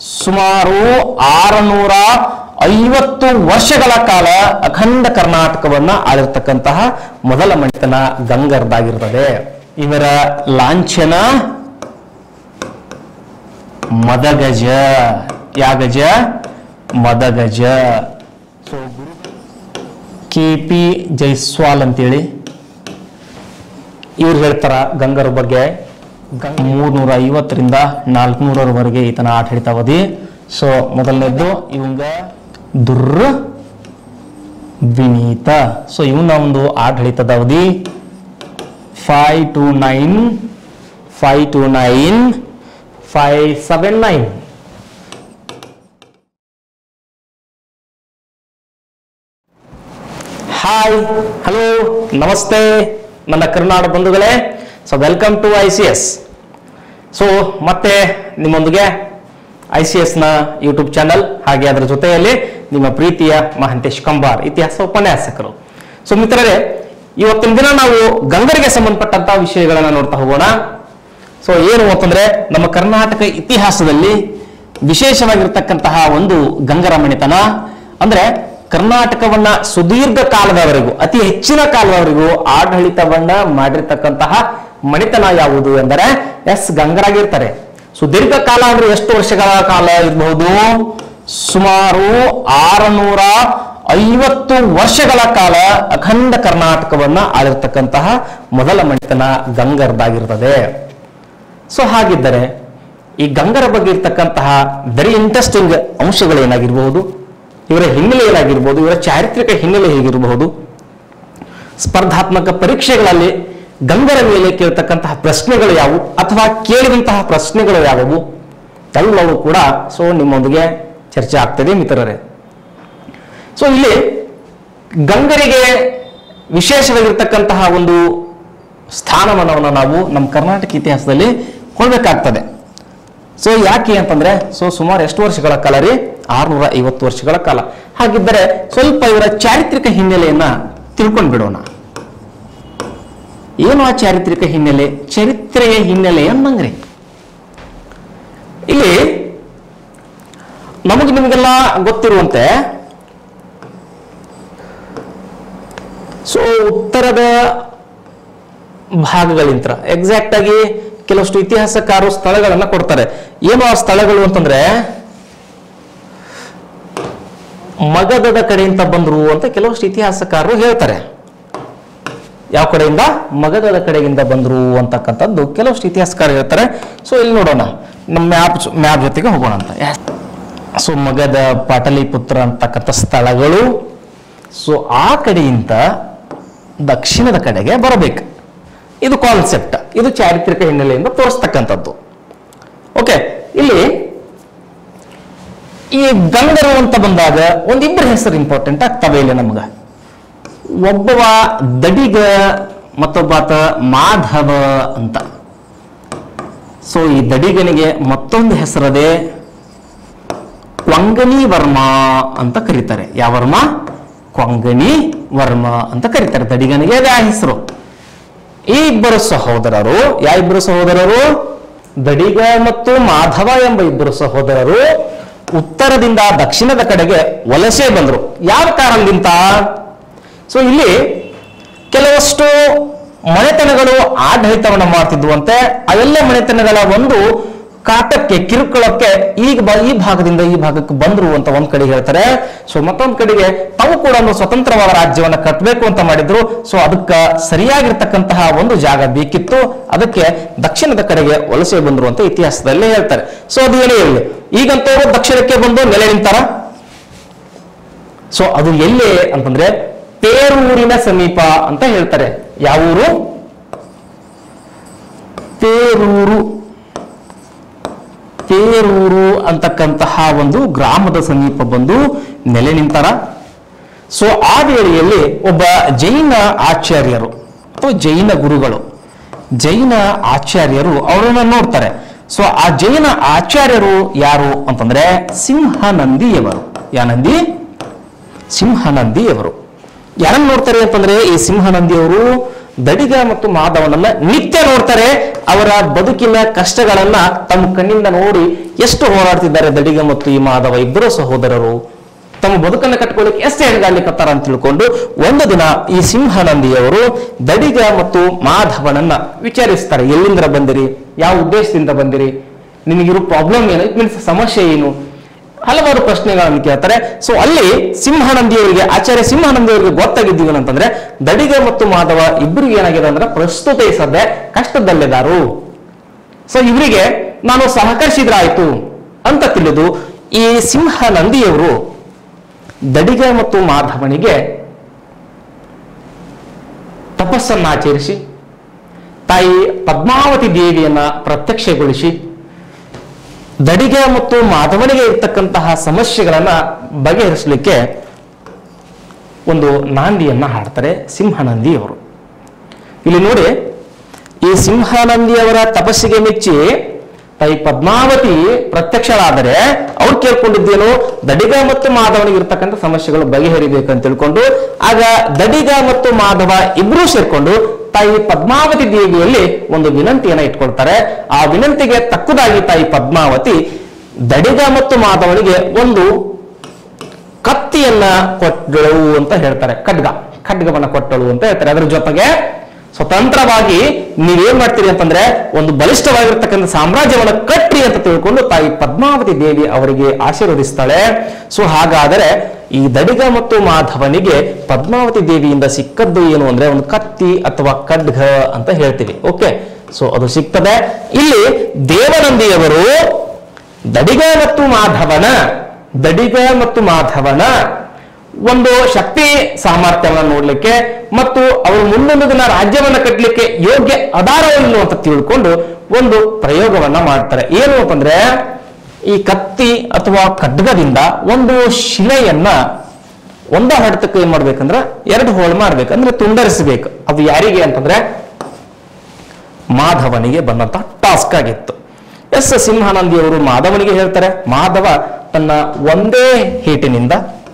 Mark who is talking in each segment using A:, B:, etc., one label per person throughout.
A: ಸುಮಾರು ಆರುನೂರ ಐವತ್ತು ವರ್ಷಗಳ ಕಾಲ ಅಖಂಡ ಕರ್ನಾಟಕವನ್ನ ಆಳಿರ್ತಕ್ಕಂತಹ ಮೊದಲ ಮಣಿತನ ಗಂಗರ್ದಾಗಿರ್ತದೆ ಇವರ ಲಾಂಛನ ಮದಗಜ ಯಾಗಜ ಮದಗಜ ಕೆ ಪಿ ಜೈಸ್ವಾಲ್ ಅಂತೇಳಿ ಇವ್ರು ಹೇಳ್ತಾರ ಗಂಗರ ಬಗ್ಗೆ ಮೂರ್ನೂರ ಐವತ್ತರಿಂದ ನಾಲ್ಕುನೂರವರೆಗೆ ಈತನ ಆಡಳಿತ ಅವಧಿ ಸೊ ಮೊದಲನೇದ್ದು ಇವಂಗ ದುರ್ರ ವಿನೀತ ಸೊ ಇವನ ಒಂದು ಆಡಳಿತದ ಅವಧಿ five to nine five to nine five seven nine hi hello ನಮಸ್ತೆ ನನ್ನ ಕರ್ನಾಟಕ ಬಂಧುಗಳೇ so welcome to I C S so ಮತ್ತೆ ನಿಮ್ಮೊಂದಿಗೆ ಐ ಸಿ ಎಸ್ನ ಯೂಟ್ಯೂಬ್ ಚಾನಲ್ ಹಾಗೆ ಅದರ ಜೊತೆಯಲ್ಲಿ ನಿಮ್ಮ ಪ್ರೀತಿಯ ಮಹಂತೇಶ್ ಕಂಬಾರ್ ಇತಿಹಾಸ ಉಪನ್ಯಾಸಕರು ಸೊ ಮಿತ್ರರೇ ಇವತ್ತಿನ ದಿನ ನಾವು ಗಂಗರಿಗೆ ಸಂಬಂಧಪಟ್ಟಂತ ವಿಷಯಗಳನ್ನ ನೋಡ್ತಾ ಹೋಗೋಣ ಸೊ ಏನು ಅಂತಂದ್ರೆ ನಮ್ಮ ಕರ್ನಾಟಕ ಇತಿಹಾಸದಲ್ಲಿ ವಿಶೇಷವಾಗಿರ್ತಕ್ಕಂತಹ ಒಂದು ಗಂಗರ ಮಣಿತನ ಅಂದ್ರೆ ಕರ್ನಾಟಕವನ್ನ ಸುದೀರ್ಘ ಕಾಲದವರೆಗೂ ಅತಿ ಹೆಚ್ಚಿನ ಕಾಲದವರೆಗೂ ಆಡಳಿತವನ್ನ ಮಾಡಿರ್ತಕ್ಕಂತಹ ಮಣಿತನ ಯಾವುದು ಎಂದರೆ ಎಸ್ ಗಂಗರಾಗಿರ್ತಾರೆ ಸುದೀರ್ಘ ಕಾಲ ಅಂದ್ರೆ ಎಷ್ಟು ವರ್ಷಗಳ ಕಾಲ ಇರಬಹುದು ಸುಮಾರು ಆರುನೂರ ಐವತ್ತು ವರ್ಷಗಳ ಕಾಲ ಅಖಂಡ ಕರ್ನಾಟಕವನ್ನ ಆಳಿರ್ತಕ್ಕಂತಹ ಮೊದಲ ಮಣಿತನ ಗಂಗರ್ದಾಗಿರ್ತದೆ ಸೊ ಹಾಗಿದ್ದರೆ ಈ ಗಂಗರ ಬಗ್ಗೆ ಇರ್ತಕ್ಕಂತಹ ವೆರಿ ಇಂಟ್ರೆಸ್ಟಿಂಗ್ ಅಂಶಗಳು ಏನಾಗಿರಬಹುದು ಇವರ ಹಿನ್ನೆಲೆ ಏನಾಗಿರ್ಬೋದು ಇವರ ಚಾರಿತ್ರಿಕ ಹಿನ್ನೆಲೆ ಹೇಗಿರಬಹುದು ಸ್ಪರ್ಧಾತ್ಮಕ ಪರೀಕ್ಷೆಗಳಲ್ಲಿ ಗಂಗರ ಮೇಲೆ ಕೇಳ್ತಕ್ಕಂತಹ ಪ್ರಶ್ನೆಗಳು ಯಾವುವು ಅಥವಾ ಕೇಳಿದಂತಹ ಪ್ರಶ್ನೆಗಳು ಯಾವುವು ಎಲ್ಲವೂ ಕೂಡ ಸೊ ನಿಮ್ಮೊಂದಿಗೆ ಚರ್ಚೆ ಆಗ್ತದೆ ಮಿತ್ರರೇ ಸೊ ಇಲ್ಲಿ ಗಂಗರಿಗೆ ವಿಶೇಷವಾಗಿರ್ತಕ್ಕಂತಹ ಒಂದು ಸ್ಥಾನಮಾನವನ್ನು ನಾವು ನಮ್ಮ ಕರ್ನಾಟಕ ಇತಿಹಾಸದಲ್ಲಿ ಕೊಡಬೇಕಾಗ್ತದೆ ಸೊ ಯಾಕೆ ಅಂತಂದ್ರೆ ಸೊ ಸುಮಾರು ಎಷ್ಟು ವರ್ಷಗಳ ಕಾಲ ರೀ ಆರ್ನೂರ ಐವತ್ತು ವರ್ಷಗಳ ಕಾಲ ಹಾಗಿದ್ದರೆ ಸ್ವಲ್ಪ ಇವರ ಚಾರಿತ್ರಿಕ ಹಿನ್ನೆಲೆಯನ್ನ ತಿಳ್ಕೊಂಡು ಬಿಡೋಣ ಏನು ಆ ಚಾರಿತ್ರಿಕ ಹಿನ್ನೆಲೆ ಚರಿತ್ರೆಯ ಹಿನ್ನೆಲೆ ಅನ್ನಂಗ್ರಿ ಇಲ್ಲಿ ನಮಗೆ ನಿಮಗೆಲ್ಲ ಗೊತ್ತಿರುವಂತೆ ಸೊ ಉತ್ತರದ ಭಾಗಗಳಿಂದ ಎಕ್ಸಾಕ್ಟ್ ಆಗಿ ಕೆಲವಷ್ಟು ಇತಿಹಾಸಕಾರರು ಸ್ಥಳಗಳನ್ನ ಕೊಡ್ತಾರೆ ಏನು ಆ ಸ್ಥಳಗಳು ಅಂತಂದ್ರೆ ಮಗಧದ ಕಡೆಯಿಂದ ಬಂದ್ರು ಅಂತ ಕೆಲವಷ್ಟು ಇತಿಹಾಸಕಾರರು ಹೇಳ್ತಾರೆ ಯಾವ ಕಡೆಯಿಂದ ಮಗಧದ ಕಡೆಯಿಂದ ಬಂದ್ರು ಅಂತಕ್ಕಂಥದ್ದು ಕೆಲವಷ್ಟು ಇತಿಹಾಸಕಾರರು ಹೇಳ್ತಾರೆ ಸೊ ಇಲ್ಲಿ ನೋಡೋಣ ನಮ್ಮ ಮ್ಯಾಪ್ ಮ್ಯಾಪ್ ಜೊತೆಗೆ ಹೋಗೋಣ ಅಂತ ಸೊ ಮಗಧ ಪಾಟಲಿಪುತ್ರ ಅಂತಕ್ಕಂಥ ಸ್ಥಳಗಳು ಸೊ ಆ ಕಡೆಯಿಂದ ದಕ್ಷಿಣದ ಕಡೆಗೆ ಬರಬೇಕು ಇದು ಕಾನ್ಸೆಪ್ಟ್ ಇದು ಚಾರಿತ್ರಿಕ ಹಿನ್ನೆಲೆಯಿಂದ ತೋರಿಸ್ತಕ್ಕಂಥದ್ದು ಓಕೆ ಇಲ್ಲಿ ಈ ಗಂಗರು ಅಂತ ಬಂದಾಗ ಒಂದಿಬ್ಬರ ಹೆಸರು ಇಂಪಾರ್ಟೆಂಟ್ ಆಗ್ತವೆ ಇಲ್ಲಿ ನಮ್ಗ ಒಬ್ಬವ ದಡಿಗ ಮತ್ತೊಬ್ಬಾತ ಮಾಧವ ಅಂತ ಸೊ ಈ ದಡಿಗನಿಗೆ ಮತ್ತೊಂದು ಹೆಸರದೆ ಕ್ವಂಗನಿ ವರ್ಮ ಅಂತ ಕರೀತಾರೆ ಯಾವ ವರ್ಮ ಕ್ವಂಗನಿ ವರ್ಮ ಅಂತ ಕರೀತಾರೆ ದಡಿಗನಿಗೆ ಅದೇ ಆ ಹೆಸರು ಈ ಇಬ್ಬರು ಸಹೋದರರು ಯಾವ ಇಬ್ಬರು ಸಹೋದರರು ದಡಿಗ ಮತ್ತು ಮಾಧವ ಎಂಬ ಇಬ್ಬರು ಸಹೋದರರು ಉತ್ತರದಿಂದ ದಕ್ಷಿಣದ ಕಡೆಗೆ ವಲಸೆ ಬಂದರು ಯಾವ ಕಾರಣದಿಂದ ಸೊ ಇಲ್ಲಿ ಕೆಲವಷ್ಟು ಮನೆತನಗಳು ಆಡಳಿತವನ್ನು ಮಾಡ್ತಿದ್ವಂತೆ ಅವೆಲ್ಲ ಮನೆತನಗಳ ಒಂದು ಕಾಟಕ್ಕೆ ಕಿರುಕುಳಕ್ಕೆ ಈಗ ಬ- ಈ ಭಾಗದಿಂದ ಈ ಭಾಗಕ್ಕೆ ಬಂದ್ರು ಅಂತ ಒಂದ್ ಕಡೆ ಹೇಳ್ತಾರೆ ಸೊ ಮತ್ತೊಂದ್ ಕಡೆಗೆ ತಾವು ಕೂಡ ಒಂದು ಸ್ವತಂತ್ರವಾದ ರಾಜ್ಯವನ್ನ ಕಟ್ಟಬೇಕು ಅಂತ ಮಾಡಿದ್ರು ಸೊ ಅದಕ್ಕ ಸರಿಯಾಗಿರ್ತಕ್ಕಂತಹ ಒಂದು ಜಾಗ ಬೇಕಿತ್ತು ಅದಕ್ಕೆ ದಕ್ಷಿಣದ ಕಡೆಗೆ ವಲಸೆ ಬಂದ್ರು ಅಂತ ಇತಿಹಾಸದಲ್ಲಿ ಹೇಳ್ತಾರೆ ಸೊ ಅದು ಏನೇ ಇರಲಿ ಈಗಂತವರು ದಕ್ಷಿಣಕ್ಕೆ ಬಂದು ನೆಲೆ ನಿಂತಾರ ಸೊ ಅದು ಎಲ್ಲೇ ಅಂತಂದ್ರೆ ಪೇರೂರಿನ ಸಮೀಪ ಅಂತ ಹೇಳ್ತಾರೆ ಯಾವ ಊರು ಪೇರೂರು ಪೇರೂರು ಅಂತಕ್ಕಂತಹ ಒಂದು ಗ್ರಾಮದ ಸಮೀಪ ಬಂದು ನೆಲೆ ನಿಂತಾರ ಸೊ ಆ ವೇಳೆಯಲ್ಲಿ ಒಬ್ಬ ಜೈನ ಆಚಾರ್ಯರು ಅಥವಾ ಜೈನ ಗುರುಗಳು ಜೈನ ಆಚಾರ್ಯರು ಅವರನ್ನ ನೋಡ್ತಾರೆ ಸೊ ಆ ಜೈನ ಆಚಾರ್ಯರು ಯಾರು ಅಂತಂದ್ರೆ ಸಿಂಹನಂದಿಯವರು ಯಾನಂದಿ ಸಿಂಹನಂದಿಯವರು ಯಾರನ್ನ ನೋಡ್ತಾರೆ ಅಂತಂದ್ರೆ ಈ ಸಿಂಹನಂದಿಯವರು ದಡಿಗ ಮತ್ತು ಮಾಧವನನ್ನ ನಿತ್ಯ ನೋಡ್ತಾರೆ ಅವರ ಬದುಕಿನ ಕಷ್ಟಗಳನ್ನ ತಮ್ಮ ಕಣ್ಣಿಂದ ನೋಡಿ ಎಷ್ಟು ಹೋರಾಡ್ತಿದ್ದಾರೆ ದಡಿಗ ಮತ್ತು ಈ ಮಾಧವ ಇಬ್ಬರು ಸಹೋದರರು ತಮ್ಮ ಬದುಕನ್ನು ಕಟ್ಕೊಳ್ಳಿಕ್ಕೆ ಎಷ್ಟು ಹೆಣ್ಗಾಡ್ಲಿಕ್ಕತ್ತಾರ ಅಂತ ತಿಳ್ಕೊಂಡು ಒಂದು ದಿನ ಈ ಸಿಂಹನಂದಿಯವರು ದಡಿಗ ಮತ್ತು ಮಾಧವನನ್ನ ವಿಚಾರಿಸ್ತಾರೆ ಎಲ್ಲಿಂದ ಬಂದಿರಿ ಯಾವ ಉದ್ದೇಶದಿಂದ ಬಂದಿರಿ ನಿಮಗಿರೋ ಪ್ರಾಬ್ಲಮ್ ಏನು ಇಟ್ ಮೀನ್ಸ್ ಸಮಸ್ಯೆ ಏನು ಹಲವಾರು ಪ್ರಶ್ನೆಗಳನ್ನು ಕೇಳ್ತಾರೆ ಸೊ ಅಲ್ಲಿ ಸಿಂಹನಂದಿಯವರಿಗೆ ಆಚಾರ್ಯ ಸಿಂಹನಂದಿಯವರಿಗೆ ಗೊತ್ತಾಗಿದ್ದೀವಿ ಅಂತಂದ್ರೆ ದಡಿಗ ಮತ್ತು ಮಾಧವ ಇಬ್ಬರಿಗೆ ಏನಾಗಿದೆ ಅಂದ್ರೆ ಪ್ರಸ್ತುತ ಈ ಸದ್ಯ ಕಷ್ಟದಲ್ಲಿದ್ದಾರು ಸೊ ಇವರಿಗೆ ನಾನು ಸಹಕರಿಸಿದ್ರಾಯ್ತು ಅಂತ ತಿಳಿದು ಈ ಸಿಂಹ ನಂದಿಯವರು ದಡಿಗ ಮತ್ತು ಮಾಧವನಿಗೆ ತಪಸ್ಸನ್ನು ಆಚರಿಸಿ ತಾಯಿ ಪದ್ಮಾವತಿ ದೇವಿಯನ್ನ ಪ್ರತ್ಯಕ್ಷಗೊಳಿಸಿ ದಡಿಗ ಮತ್ತು ಮಾಧವನಿಗೆ ಇರ್ತಕ್ಕಂತಹ ಸಮಸ್ಯೆಗಳನ್ನ ಬಗೆಹರಿಸಲಿಕ್ಕೆ ಒಂದು ನಾಂದಿಯನ್ನ ಹಾಡ್ತಾರೆ ಸಿಂಹನಂದಿಯವರು ಇಲ್ಲಿ ನೋಡಿ ಈ ಸಿಂಹಾನಂದಿಯವರ ತಪಸ್ಸಿಗೆ ಮೆಚ್ಚಿ ತಾಯಿ ಪದ್ಮಾವತಿ ಪ್ರತ್ಯಕ್ಷರಾದರೆ ಅವ್ರು ಕೇಳ್ಕೊಂಡಿದ್ದೇನು ದಡಿಗ ಮತ್ತು ಮಾಧವನಿಗೆ ಇರ್ತಕ್ಕಂಥ ಸಮಸ್ಯೆಗಳು ಬಗೆಹರಿಬೇಕು ಅಂತ ತಿಳ್ಕೊಂಡು ಆಗ ದಡಿಗ ಮತ್ತು ಮಾಧವ ಇಬ್ರು ಸೇರ್ಕೊಂಡು ತಾಯಿ ಪದ್ಮಾವತಿ ದೇವಿಯಲ್ಲಿ ಒಂದು ವಿನಂತಿಯನ್ನ ಇಟ್ಕೊಳ್ತಾರೆ ಆ ವಿನಂತಿಗೆ ತಕ್ಕದಾಗಿ ತಾಯಿ ಪದ್ಮಾವತಿ ದಡಿಗ ಮತ್ತು ಮಾಧವನಿಗೆ ಒಂದು ಕತ್ತಿಯನ್ನ ಕೊಟ್ಟಳು ಅಂತ ಹೇಳ್ತಾರೆ ಖಡ್ಗ ಖಡ್ಗವನ್ನ ಕೊಟ್ಟಳು ಅಂತ ಹೇಳ್ತಾರೆ ಅದರ ಜೊತೆಗೆ ಸ್ವತಂತ್ರವಾಗಿ ನೀವೇನ್ ಮಾಡ್ತೀರಿ ಅಂತಂದ್ರೆ ಒಂದು ಬಲಿಷ್ಠವಾಗಿರ್ತಕ್ಕಂಥ ಸಾಮ್ರಾಜ್ಯವನ್ನ ಕಟ್ಟಿ ಅಂತ ತಿಳ್ಕೊಂಡು ತಾಯಿ ಪದ್ಮಾವತಿ ದೇವಿ ಅವರಿಗೆ ಆಶೀರ್ವದಿಸ್ತಾಳೆ ಸೊ ಹಾಗಾದರೆ ಈ ದಡಿಗ ಮತ್ತು ಮಾಧವನಿಗೆ ಪದ್ಮಾವತಿ ದೇವಿಯಿಂದ ಸಿಕ್ಕದ್ದು ಏನು ಅಂದ್ರೆ ಒಂದು ಕತ್ತಿ ಅಥವಾ ಖಡ್ಗ ಅಂತ ಹೇಳ್ತೀವಿ ಓಕೆ ಸೊ ಅದು ಸಿಗ್ತದೆ ಇಲ್ಲಿ ದೇವನಂದಿಯವರು ದಡಿಗ ಮತ್ತು ಮಾಧವನ ದಡಿಗ ಮತ್ತು ಮಾಧವನ ಒಂದು ಶಕ್ತಿ ಸಾಮರ್ಥ್ಯವನ್ನು ನೋಡ್ಲಿಕ್ಕೆ ಮತ್ತು ಅವರು ಮುಂದೊಂದು ದಿನ ರಾಜ್ಯವನ್ನ ಕಟ್ಟಲಿಕ್ಕೆ ಯೋಗ್ಯ ಅದಾರವನ್ನು ಅಂತ ತಿಳ್ಕೊಂಡು ಒಂದು ಪ್ರಯೋಗವನ್ನ ಮಾಡ್ತಾರೆ ಏನು ಅಂತಂದ್ರೆ ಈ ಕತ್ತಿ ಅಥವಾ ಖಡ್ಗದಿಂದ ಒಂದು ಶಿಲೆಯನ್ನ ಒಂದ ಹೊಡೆತಕ್ಕೆ ಏನ್ ಮಾಡ್ಬೇಕಂದ್ರೆ ಎರಡು ಹೋಳು ಮಾಡ್ಬೇಕು ಅಂದ್ರೆ ತುಂಡರಿಸಬೇಕು ಅದು ಯಾರಿಗೆ ಅಂತಂದ್ರೆ ಮಾಧವನಿಗೆ ಬಂದಂತಹ ಟಾಸ್ಕ್ ಆಗಿತ್ತು ಎಸ್ ಸಿಂಹಾನಂದಿಯವರು ಮಾಧವನಿಗೆ ಹೇಳ್ತಾರೆ ಮಾಧವ ತನ್ನ ಒಂದೇ ಹೀಟಿನಿಂದ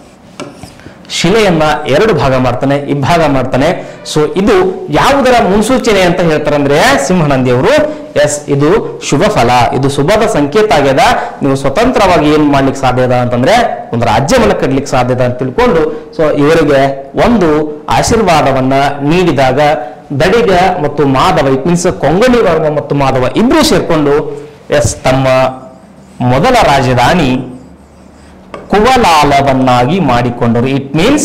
A: ಶಿಲೆಯನ್ನ ಎರಡು ಭಾಗ ಮಾಡ್ತಾನೆ ಇಬ್ಬಾಗ ಮಾಡ್ತಾನೆ ಸೊ ಇದು ಯಾವುದರ ಮುನ್ಸೂಚನೆ ಅಂತ ಹೇಳ್ತಾರೆ ಅಂದ್ರೆ ಸಿಂಹನಂದಿಯವರು ಎಸ್ ಇದು ಶುಭ ಫಲ ಇದು ಶುಭದ ಸಂಕೇತ ಆಗ್ಯದ ನೀವು ಸ್ವತಂತ್ರವಾಗಿ ಏನ್ ಮಾಡ್ಲಿಕ್ಕೆ ಸಾಧ್ಯ ಅದ ಅಂತಂದ್ರೆ ಒಂದು ರಾಜ್ಯವನ್ನ ಕಟ್ಲಿಕ್ಕೆ ಸಾಧ್ಯ ಅದ ಅಂತ ತಿಳ್ಕೊಂಡು ಸೊ ಇವರಿಗೆ ಒಂದು ಆಶೀರ್ವಾದವನ್ನ ನೀಡಿದಾಗ ದಡಿಗ ಮತ್ತು ಮಾಧವ ಇಟ್ ಮೀನ್ಸ್ ಕೊಂಗಣಿ ವರ್ಗ ಮತ್ತು ಮಾಧವ ಇಬ್ರು ಸೇರ್ಕೊಂಡು ಎಸ್ ತಮ್ಮ ಮೊದಲ ರಾಜಧಾನಿ ಕುವಲಾಲವನ್ನಾಗಿ ಮಾಡಿಕೊಂಡರು ಇಟ್ ಮೀನ್ಸ್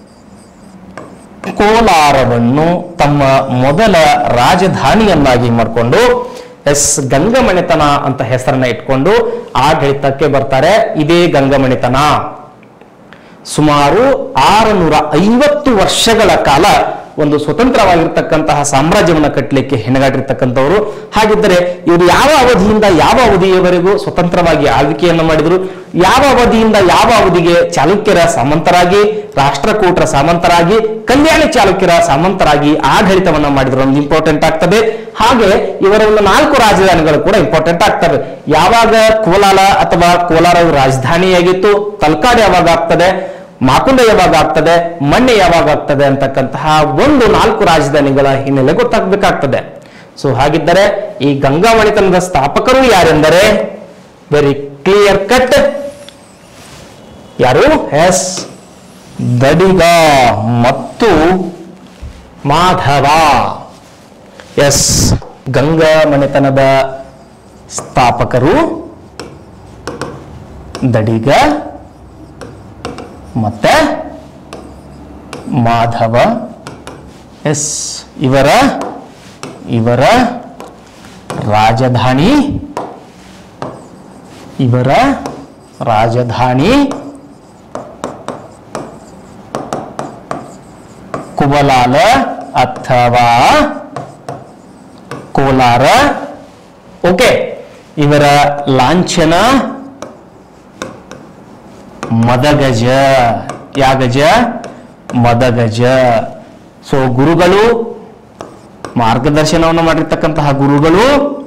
A: ಕೋಲಾರವನ್ನು ತಮ್ಮ ಮೊದಲ ರಾಜಧಾನಿಯನ್ನಾಗಿ ಮಾಡಿಕೊಂಡು ಎಸ್ ಗಂಗಮಣಿತನ ಅಂತ ಹೆಸರನ್ನ ಇಟ್ಕೊಂಡು ಆಡಳಿತಕ್ಕೆ ಬರ್ತಾರೆ ಇದೇ ಗಂಗಮಣಿತನ ಸುಮಾರು ಆರುನೂರ ಐವತ್ತು ವರ್ಷಗಳ ಕಾಲ ಒಂದು ಸ್ವತಂತ್ರವಾಗಿರ್ತಕ್ಕಂತಹ ಸಾಮ್ರಾಜ್ಯವನ್ನ ಕಟ್ಟಲಿಕ್ಕೆ ಹೆಣಗಾಡಿರ್ತಕ್ಕಂಥವರು ಹಾಗಿದ್ದರೆ ಇವರು ಯಾವ ಅವಧಿಯಿಂದ ಯಾವ ಅವಧಿಯವರೆಗೂ ಸ್ವತಂತ್ರವಾಗಿ ಆಳ್ವಿಕೆಯನ್ನು ಮಾಡಿದ್ರು ಯಾವ ಅವಧಿಯಿಂದ ಯಾವ ಅವಧಿಗೆ ಚಾಲುಕ್ಯರ ಸಾಮಂತರಾಗಿ ರಾಷ್ಟ್ರಕೂಟರ ಸಾಮಂತರಾಗಿ ಕಲ್ಯಾಣಿ ಚಾಲುಕ್ಯರ ಸಾಮಂತರಾಗಿ ಆಡಳಿತವನ್ನ ಮಾಡಿದ್ರು ಒಂದು ಇಂಪಾರ್ಟೆಂಟ್ ಆಗ್ತದೆ ಹಾಗೆ ಇವರ ಒಂದು ನಾಲ್ಕು ರಾಜಧಾನಿಗಳು ಕೂಡ ಇಂಪಾರ್ಟೆಂಟ್ ಆಗ್ತವೆ ಯಾವಾಗ ಕೋಲಾರ ಅಥವಾ ಕೋಲಾರ ರಾಜಧಾನಿಯಾಗಿತ್ತು ತಲ್ಕಾಡ್ ಯಾವಾಗ ಆಗ್ತದೆ ಮಾಕುಂಡ ಯಾವಾಗ ಆಗ್ತದೆ ಮಣ್ಣೆ ಯಾವಾಗ ಆಗ್ತದೆ ಅಂತಕ್ಕಂತಹ ಒಂದು ನಾಲ್ಕು ರಾಜಧಾನಿಗಳ ಹಿನ್ನೆಲೆ ಗೊತ್ತಾಗಬೇಕಾಗ್ತದೆ ಸೊ ಹಾಗಿದ್ದರೆ ಈ ಗಂಗಾಮಣಿತನದ ಸ್ಥಾಪಕರು ಯಾರೆಂದರೆ ವೆರಿ ಕ್ಲಿಯರ್ ಕಟ್ ಯಾರು ಎಸ್ ದಡಿಗ ಮತ್ತು ಮಾಧವ ಎಸ್ ಗಂಗಾ ಮನೆತನದ ಸ್ಥಾಪಕರು ದಡಿಗ ಮತ್ತೆ ಮಾಧವ ಎಸ್ ಇವರ ಇವರ ರಾಜಧಾನಿ ಇವರ ರಾಜಧಾನಿ ಕುಬಲಾಲ ಅಥವಾ ಕೋಲಾರ ಓಕೆ ಇವರ ಲಾಂಛನ ಮದಗಜ ಯಾ ಗಜ ಮದಗಜ ಸೊ ಗುರುಗಳು ಮಾರ್ಗದರ್ಶನವನ್ನು ಮಾಡಿರ್ತಕ್ಕಂತಹ ಗುರುಗಳು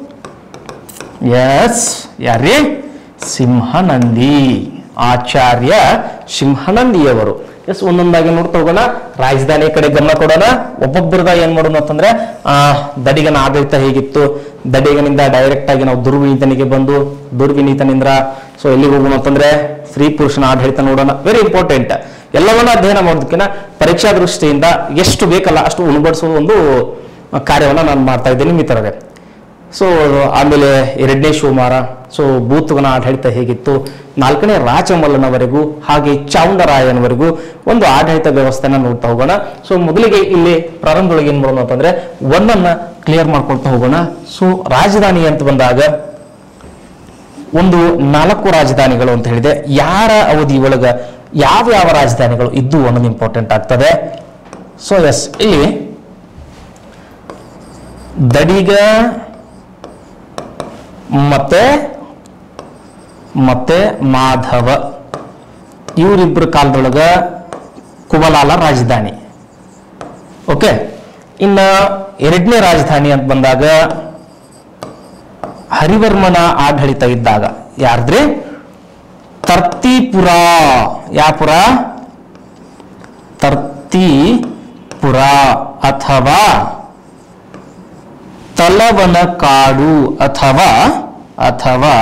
A: ಎಸ್ ಯಾರೇ ಸಿಂಹನಂದಿ ಆಚಾರ್ಯ ಸಿಂಹನಂದಿಯವರು ಎಸ್ ಒಂದೊಂದಾಗಿ ನೋಡ್ತಾ ಹೋಗೋಣ ರಾಜಧಾನಿ ಕಡೆ ಗಮನ ಕೊಡೋಣ ಒಬ್ಬೊಬ್ಬರದ ಏನ್ ಮಾಡೋಣ ಅಂತಂದ್ರೆ ಆ ದಡಿಗನ ಆಡಳಿತ ಹೇಗಿತ್ತು ದಡಿಗನಿಂದ ಡೈರೆಕ್ಟ್ ಆಗಿ ನಾವು ದುರ್ವಿನೀತನಿಗೆ ಬಂದು ದುರ್ವಿನೀತನಿಂದ ಸೊ ಎಲ್ಲಿಗೆ ಹೋಗೋಣ ಅಂತಂದ್ರೆ ಸ್ತ್ರೀ ಪುರುಷನ ಆಡಳಿತ ನೋಡೋಣ ವೆರಿ ಇಂಪಾರ್ಟೆಂಟ್ ಎಲ್ಲವನ್ನ ಅಧ್ಯಯನ ಮಾಡೋದಕ್ಕಿಂತ ಪರೀಕ್ಷಾ ದೃಷ್ಟಿಯಿಂದ ಎಷ್ಟು ಬೇಕಲ್ಲ ಅಷ್ಟು ಉಣಬಡಿಸೋದು ಒಂದು ಕಾರ್ಯವನ್ನ ನಾನು ಮಾಡ್ತಾ ಇದ್ದೀನಿ ಮಿತ್ರರೇ ಸೊ ಆಮೇಲೆ ಎರಡನೇ ಶಿವಮಾರ ಸೊ ಬೂತುಗನ ಆಡಳಿತ ಹೇಗಿತ್ತು ನಾಲ್ಕನೇ ರಾಜಮಲ್ಲನವರೆಗೂ ಹಾಗೆ ಚಾವುಂಡರಾಯನವರೆಗೂ ಒಂದು ಆಡಳಿತ ವ್ಯವಸ್ಥೆನ ನೋಡ್ತಾ ಹೋಗೋಣ ಸೊ ಮೊದಲಿಗೆ ಇಲ್ಲಿ ಪ್ರಾರಂಭದೊಳಗೆ ಏನ್ ಮಾಡೋಣ ಅಂತಂದ್ರೆ ಒಂದನ್ನ ಕ್ಲಿಯರ್ ಮಾಡ್ಕೊಳ್ತಾ ಹೋಗೋಣ ಸೊ ರಾಜಧಾನಿ ಅಂತ ಬಂದಾಗ ಒಂದು ನಾಲ್ಕು ರಾಜಧಾನಿಗಳು ಅಂತ ಹೇಳಿದೆ ಯಾರ ಅವಧಿ ಒಳಗ ಯಾವ ಯಾವ ರಾಜಧಾನಿಗಳು ಇದ್ದು ಅನ್ನೋದು ಇಂಪಾರ್ಟೆಂಟ್ ಆಗ್ತದೆ ಸೊ ಎಸ್ ಇಲ್ಲಿ ದಡಿಗ ಮತ್ತೆ ಮತ್ತೆ ಮಾಧವ ಇವರಿಬ್ಬರ ಕಾಲದೊಳಗ ಕುಬಲಾಲ ರಾಜಧಾನಿ ಓಕೆ ಇನ್ನ ಎರಡನೇ ರಾಜಧಾನಿ ಅಂತ ಬಂದಾಗ ಹರಿವರ್ಮನ ಆಡಳಿತ ಇದ್ದಾಗ ಯಾರ್ದ್ರಿ ತರ್ತಿಪುರ ಯಾಪುರ ತರ್ತಿಪುರ ಅಥವಾ ತಲವನ ಕಾಡು ಅಥವಾ ಅಥವಾ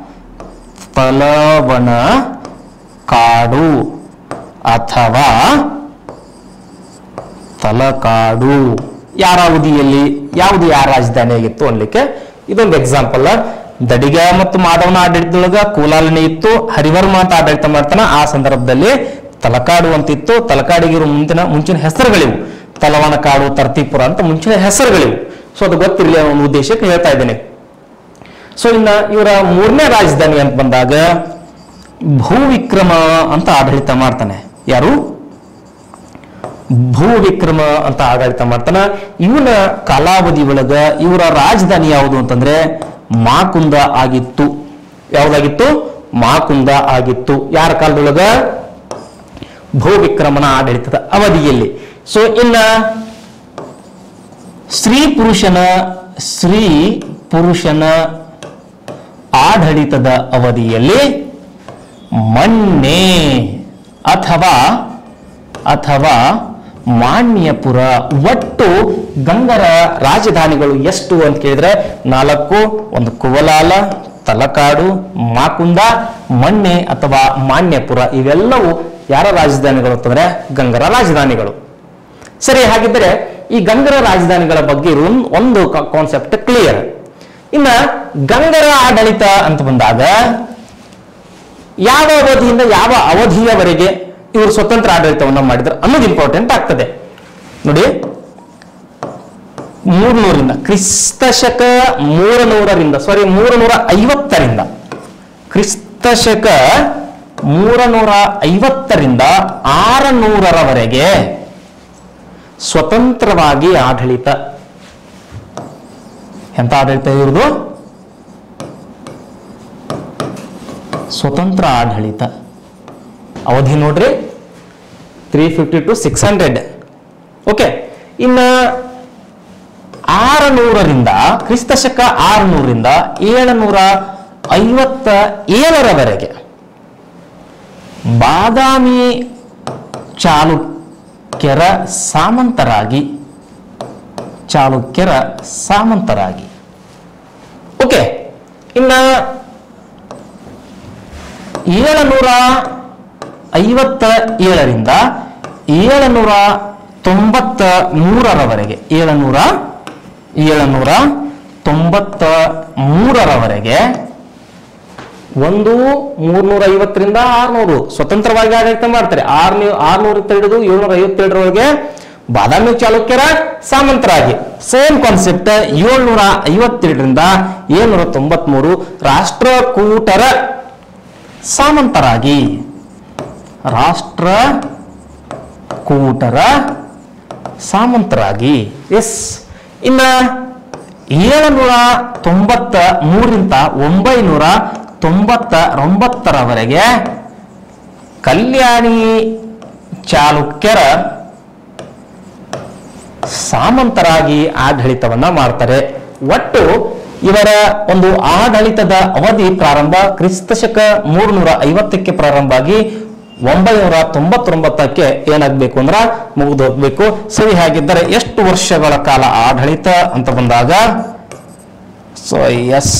A: ತಲವನ ಕಾಡು ಅಥವಾ ತಲಕಾಡು ಯಾರ ಅವಧಿಯಲ್ಲಿ ಯಾವುದು ಯಾರ ರಾಜಧಾನಿ ಆಗಿತ್ತು ಅನ್ಲಿಕ್ಕೆ ಇದೊಂದು ಎಕ್ಸಾಂಪಲ್ ದಡಿಗ ಮತ್ತು ಮಾಧವನ ಆಡಳಿತದೊಳಗ ಕೋಲಾಲನೆ ಇತ್ತು ಹರಿವರ್ಮ ಅಂತ ಆಡಳಿತ ಮಾಡ್ತಾನ ಆ ಸಂದರ್ಭದಲ್ಲಿ ತಲಕಾಡು ಅಂತ ಇತ್ತು ತಲಕಾಡಿಗಿರೋ ಮುಂದಿನ ಮುಂಚಿನ ಹೆಸರುಗಳಿವು ತಲವನ ಕಾಡು ತರ್ತಿಪುರ ಅಂತ ಮುಂಚಿನ ಹೆಸರುಗಳಿವು ಸೊ ಅದು ಗೊತ್ತಿರಲಿ ಅನ್ನೋ ಒಂದು ಉದ್ದೇಶಕ್ಕೆ ಹೇಳ್ತಾ ಇದ್ದೇನೆ ಸೊ ಇನ್ನ ಇವರ ಮೂರನೇ ರಾಜಧಾನಿ ಅಂತ ಬಂದಾಗ ಭೂವಿಕ್ರಮ ಅಂತ ಆಡಳಿತ ಮಾಡ್ತಾನೆ ಯಾರು ಭೂವಿಕ್ರಮ ಅಂತ ಆಡಳಿತ ಮಾಡ್ತಾನ ಇವನ ಕಾಲಾವಧಿ ಒಳಗ ಇವರ ರಾಜಧಾನಿ ಯಾವುದು ಅಂತಂದ್ರೆ ಮಾಕುಂದ ಆಗಿತ್ತು ಯಾವ್ದಾಗಿತ್ತು ಮಾಕುಂದ ಆಗಿತ್ತು ಯಾರ ಕಾಲದೊಳಗ ಭೂವಿಕ್ರಮನ ಆಡಳಿತದ ಅವಧಿಯಲ್ಲಿ ಸೊ ಇನ್ನ ಸ್ತ್ರೀ ಪುರುಷನ ಸ್ತ್ರೀ ಪುರುಷನ ಆಡಳಿತದ ಅವಧಿಯಲ್ಲಿ ಮಣ್ಣೆ ಅಥವಾ ಅಥವಾ ಮಾನ್ಯಪುರ ಒಟ್ಟು ಗಂಗರ ರಾಜಧಾನಿಗಳು ಎಷ್ಟು ಅಂತ ಕೇಳಿದ್ರೆ ನಾಲ್ಕು ಒಂದು ಕುವಲಾಲ ತಲಕಾಡು ಮಾಕುಂದ ಮಣ್ಣೆ ಅಥವಾ ಮಾನ್ಯಪುರ ಇವೆಲ್ಲವೂ ಯಾರ ರಾಜಧಾನಿಗಳು ಅಂತಂದ್ರೆ ಗಂಗರ ರಾಜಧಾನಿಗಳು ಸರಿ ಹಾಗಿದ್ದರೆ ಈ ಗಂಗರ ರಾಜಧಾನಿಗಳ ಬಗ್ಗೆ ಇರುವ ಒಂದ್- ಒಂದು ಕಾನ್ಸೆಪ್ಟ್ ಕ್ಲಿಯರ್ ಇನ್ನ ಗಂಗರ ಆಡಳಿತ ಅಂತ ಬಂದಾಗ ಯಾವ ಅವಧಿಯಿಂದ ಯಾವ ಅವಧಿಯವರೆಗೆ ಇವರು ಸ್ವತಂತ್ರ ಆಡಳಿತವನ್ನ ಮಾಡಿದ್ರು ಅನ್ನೋದು ಇಂಪಾರ್ಟೆಂಟ್ ಆಗ್ತದೆ ನೋಡಿ ಮೂರ್ನೂರಿಂದ ಕ್ರಿಸ್ತ ಶಕ ಮೂರನೂರರಿಂದ ಸಾರಿ ಮೂರನೂರ ಐವತ್ತರಿಂದ ಕ್ರಿಸ್ತ ಶಕ ಮೂರನೂರ ಐವತ್ತರಿಂದ ಆರನೂರರವರೆಗೆ ಸ್ವತಂತ್ರವಾಗಿ ಆಡಳಿತ ಎಂತ ಆಡಳಿತ ಇವ್ರದು ಸ್ವತಂತ್ರ ಆಡಳಿತ ಅವಧಿ ನೋಡ್ರಿ three fifty to six hundred okay ಇನ್ನ ಆರುನೂರರಿಂದ ಕ್ರಿಸ್ತ ಶಕ ಆರುನೂರರಿಂದ ಏಳುನೂರ ಐವತ್ತ ಏಳರವರೆಗೆ ಬಾದಾಮಿ ಚಾಲುಕ್ಯರ ಸಾಮಂತರಾಗಿ ಚಾಲುಕ್ಯರ ಸಾಮಂತರಾಗಿ ಓಕೆ ಇನ್ನ ಏಳುನೂರ ಐವತ್ತ ಏಳರಿಂದ ಏಳುನೂರ ತೊಂಬತ್ತ ಮೂರರವರೆಗೆ ಏಳುನೂರ ಏಳುನೂರ ತೊಂಬತ್ತ ಮೂರರವರೆಗೆ ಒಂದು ಮೂರ್ನೂರ ಐವತ್ತರಿಂದ ಆರ್ನೂರು ಸ್ವತಂತ್ರವಾಗಿ ಆಡಳಿತ ಮಾಡ್ತಾರೆ ಆರ್ನೂ ಆರ್ನೂರ ಹಿಡಿದು ಏಳ್ನೂರ ಐವತ್ತೇಳರವರೆಗೆ ಬಾದಾಮಿ ಚಾಲುಕ್ಯರ ಸಾಮಂತರಾಗಿ ಸೇಮ್ ಕಾನ್ಸೆಪ್ಟ್ ಏಳ್ನೂರ ಐವತ್ತೆರಡರಿಂದ ಏಳ್ನೂರ ತೊಂಬತ್ಮೂರು ರಾಷ್ಟ್ರಕೂಟರ ಸಾಮಂತರಾಗಿ ರಾಷ್ಟ್ರ ಕೂಟರ ಸಾಮಂತರಾಗಿ ಎಸ್ ಇನ್ನ ಏಳುನೂರ ತೊಂಬತ್ತ ಮೂರರಿಂದ ಒಂಬೈನೂರ ತೊಂಬತ್ತ ಒಂಬತ್ತರವರೆಗೆ ಕಲ್ಯಾಣಿ ಚಾಲುಕ್ಯರ ಸಾಮಂತರಾಗಿ ಆಡಳಿತವನ್ನ ಮಾಡ್ತಾರೆ ಒಟ್ಟು ಇವರ ಒಂದು ಆಡಳಿತದ ಅವಧಿ ಪ್ರಾರಂಭ ಕ್ರಿಸ್ತ ಶಕ ಮೂರ್ನೂರ ಐವತ್ತಕ್ಕೆ ಪ್ರಾರಂಭ ಆಗಿ ಒಂಬೈನೂರ ತೊಂಬತ್ತೊಂಬತ್ತಕ್ಕೆ ಏನಾಗಬೇಕು ಅಂದ್ರ ಮುಗಿದು ಹೋಗ್ಬೇಕು ಸರಿ ಹಾಗಿದ್ದರೆ ಎಷ್ಟು ವರ್ಷಗಳ ಕಾಲ ಆಡಳಿತ ಅಂತ ಬಂದಾಗ ಸೊ ಎಸ್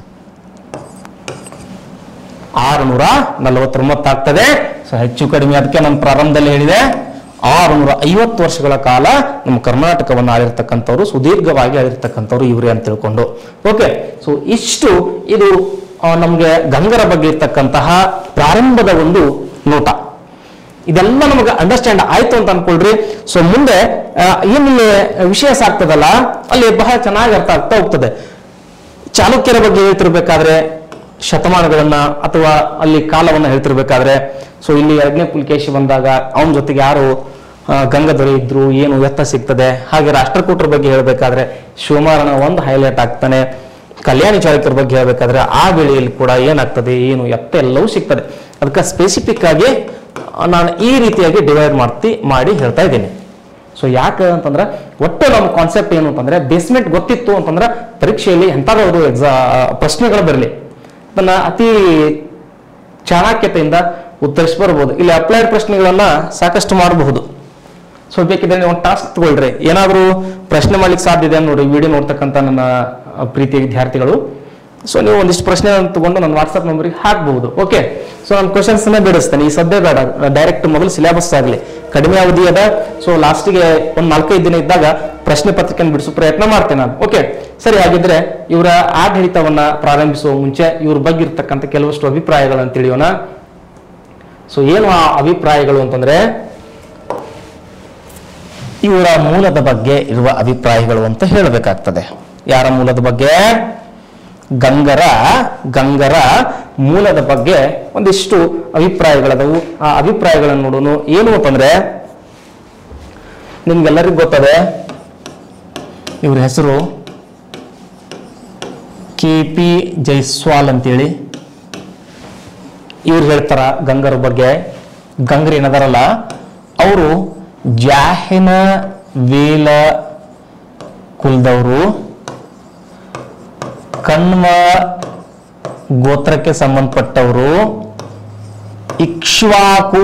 A: ಆರುನೂರ ನಲವತ್ತೊಂಬತ್ತು ಆಗ್ತದೆ ಸೊ ಹೆಚ್ಚು ಕಡಿಮೆ ಅದಕ್ಕೆ ನಾನು ಪ್ರಾರಂಭದಲ್ಲಿ ಹೇಳಿದೆ ಆರುನೂರ ಐವತ್ತು ವರ್ಷಗಳ ಕಾಲ ನಮ್ಮ ಕರ್ನಾಟಕವನ್ನು ಆಳಿರ್ತಕ್ಕಂಥವ್ರು ಸುದೀರ್ಘವಾಗಿ ಆಳಿರ್ತಕ್ಕಂಥವ್ರು ಇವರೇ ಅಂತ ತಿಳ್ಕೊಂಡು ಓಕೆ ಸೊ ಇಷ್ಟು ಇದು ಆ, ನಮ್ಗೆ ಗಂಗರ ಬಗ್ಗೆ ಇರ್ತಕ್ಕಂತಹ ಪ್ರಾರಂಭದ ಒಂದು ನೋಟ ಇದೆಲ್ಲ ನಮಗೆ ಅಂಡರ್ಸ್ಟ್ಯಾಂಡ್ ಆಯ್ತು ಅಂತ ಅನ್ಕೊಳ್ರಿ ಸೊ ಮುಂದೆ ಆ, ಏನು ಇಲ್ಲಿ ವಿಷಯ ಸಾಕ್ತದಲ್ಲ ಅಲ್ಲಿ ಬಹಳ ಚೆನ್ನಾಗಿ ಅರ್ಥ ಆಗ್ತಾ ಹೋಗ್ತದೆ ಚಾಲುಕ್ಯರ ಬಗ್ಗೆ ಹೇಳ್ತಿರ್ಬೇಕಾದ್ರೆ ಶತಮಾನಗಳನ್ನ ಅಥವಾ ಅಲ್ಲಿ ಕಾಲವನ್ನ ಹೇಳ್ತಿರ್ಬೇಕಾದ್ರೆ ಸೊ ಇಲ್ಲಿ ಎರಡನೇ ಪುಲಿಕೇಶಿ ಬಂದಾಗ ಅವನ ಜೊತೆಗೆ ಯಾರು ಆ, ಗಂಗಾಧರ ಇದ್ರು ಏನು ಎತ್ತ ಸಿಗ್ತದೆ ಹಾಗೆ ರಾಷ್ಟ್ರಕೂಟರ ಬಗ್ಗೆ ಹೇಳ್ಬೇಕಾದ್ರೆ ಶಿವಮಾರನ ಒಂದು ಹೈಲೈಟ್ ಆಗ್ತಾನೆ ಕಲ್ಯಾಣಿ ಚಾಲುಕ್ಯರ ಬಗ್ಗೆ ಹೇಳ್ಬೇಕಾದ್ರೆ ಆ ವೇಳೆಯಲ್ಲಿ ಕೂಡ ಏನಾಗ್ತದೆ ಏನು ಎತ್ತ ಎಲ್ಲವೂ ಸಿಗ್ತದೆ ಅದಕ್ಕೆ ಸ್ಪೆಸಿಫಿಕ್ ಆಗಿ ಆ, ನಾನು ಈ ರೀತಿಯಾಗಿ ಡಿವೈಡ್ ಮಾಡ್ತಿ ಮಾಡಿ ಹೇಳ್ತಾ ಇದ್ದೀನಿ ಸೊ ಯಾಕೆ ಅಂತಂದ್ರೆ ಒಟ್ಟು ನಮ್ಮ ಕಾನ್ಸೆಪ್ಟ್ ಏನು ಅಂತಂದ್ರೆ ಬೇಸ್ಮೆಂಟ್ ಗೊತ್ತಿತ್ತು ಅಂತಂದ್ರೆ ಪರೀಕ್ಷೆಯಲ್ಲಿ ಎಂಥದಾದ್ರು ಎಕ್ಸಾ ಪ್ರಶ್ನೆಗಳು ಬರಲಿ ಅದನ್ನ ಅತಿ ಚಾಣಾಕ್ಯತೆಯಿಂದ ಉತ್ತರಿಸಿ ಬರ್ಬೋದು ಇಲ್ಲಿ ಅಪ್ಲೈಡ್ ಪ್ರಶ್ನೆಗಳನ್ನ ಸಾಕಷ್ಟು ಮಾಡಬಹುದು ಸೊ ಬೇಕಿದ್ರೆ ನೀವು ಒಂದು ಟಾಸ್ಕ್ ತಗೊಳ್ರಿ ಏನಾದರೂ ಪ್ರಶ್ನೆ ಮಾಡ್ಲಿಕ್ಕೆ ಸಾಧ್ಯ ಇದೆ ನೋಡಿ ವಿಡಿಯೋ ನೋಡ್ತಕ್ಕಂಥ ನನ್ನ ಆ, ಪ್ರೀತಿಯ ವಿದ್ಯಾರ್ಥಿಗಳು ಸೊ ನೀವು ಒಂದಿಷ್ಟು ಪ್ರಶ್ನೆ ತಗೊಂಡು ನನ್ನ ವಾಟ್ಸ್ಆಪ್ ನಂಬರ್ಗೆ ಹಾಕ್ಬಹುದು ಓಕೆ ಸೊ ನಾನು ಕ್ವಶನ್ಸ್ ಬಿಡಿಸ್ತೇನೆ ಈ ಸದ್ಯ ಬೇಡ ಡೈರೆಕ್ಟ್ ಮೊದಲು ಸಿಲೆಬಸ್ ಆಗಲಿ ಕಡಿಮೆ ಅವಧಿ ಅದ ಸೊ ಲಾಸ್ಟಿಗೆ ಒಂದು ನಾಲ್ಕೈದು ದಿನ ಇದ್ದಾಗ ಪ್ರಶ್ನೆ ಪತ್ರಿಕೆಯನ್ನು ಬಿಡಿಸೋ ಪ್ರಯತ್ನ ಮಾಡ್ತೇನೆ ನಾನು ಓಕೆ ಸರಿ ಹಾಗಿದ್ರೆ ಇವರ ಆಡಳಿತವನ್ನ ಪ್ರಾರಂಭಿಸುವ ಮುಂಚೆ ಇವ್ರ ಬಗ್ಗೆ ಇರ್ತಕ್ಕಂಥ ಕೆಲವಷ್ಟು ಅಭಿಪ್ರಾಯಗಳನ್ನು ತಿಳಿಯೋಣ ಸೊ ಏನು ಆ ಅಭಿಪ್ರಾಯಗಳು ಅಂತಂದ್ರೆ ಇವರ ಮೂಲದ ಬಗ್ಗೆ ಇರುವ ಅಭಿಪ್ರಾಯಗಳು ಅಂತ ಹೇಳಬೇಕಾಗ್ತದೆ ಯಾರ ಮೂಲದ ಬಗ್ಗೆ ಗಂಗರ ಗಂಗರ ಮೂಲದ ಬಗ್ಗೆ ಒಂದಿಷ್ಟು ಅಭಿಪ್ರಾಯಗಳದವು ಆ ಅಭಿಪ್ರಾಯಗಳನ್ನು ನೋಡೋಣ ಏನು ಅಂತಂದ್ರೆ ನಿಮ್ಗೆಲ್ಲರಿಗೂ ಗೊತ್ತದೆ ಇವ್ರ ಹೆಸರು ಕೆ ಪಿ ಜೈಸ್ವಾಲ್ ಅಂತೇಳಿ ಇವ್ರು ಹೇಳ್ತಾರ ಗಂಗರ ಬಗ್ಗೆ ಗಂಗರ್ ಏನದಾರಲ್ಲ ಅವರು ಜಾಹಿನ ವೇಲ ಕುಲದವರು ಕಣ್ವ ಗೋತ್ರಕ್ಕೆ ಸಂಬಂಧಪಟ್ಟವರು ಇಕ್ಷ್ವಾಕು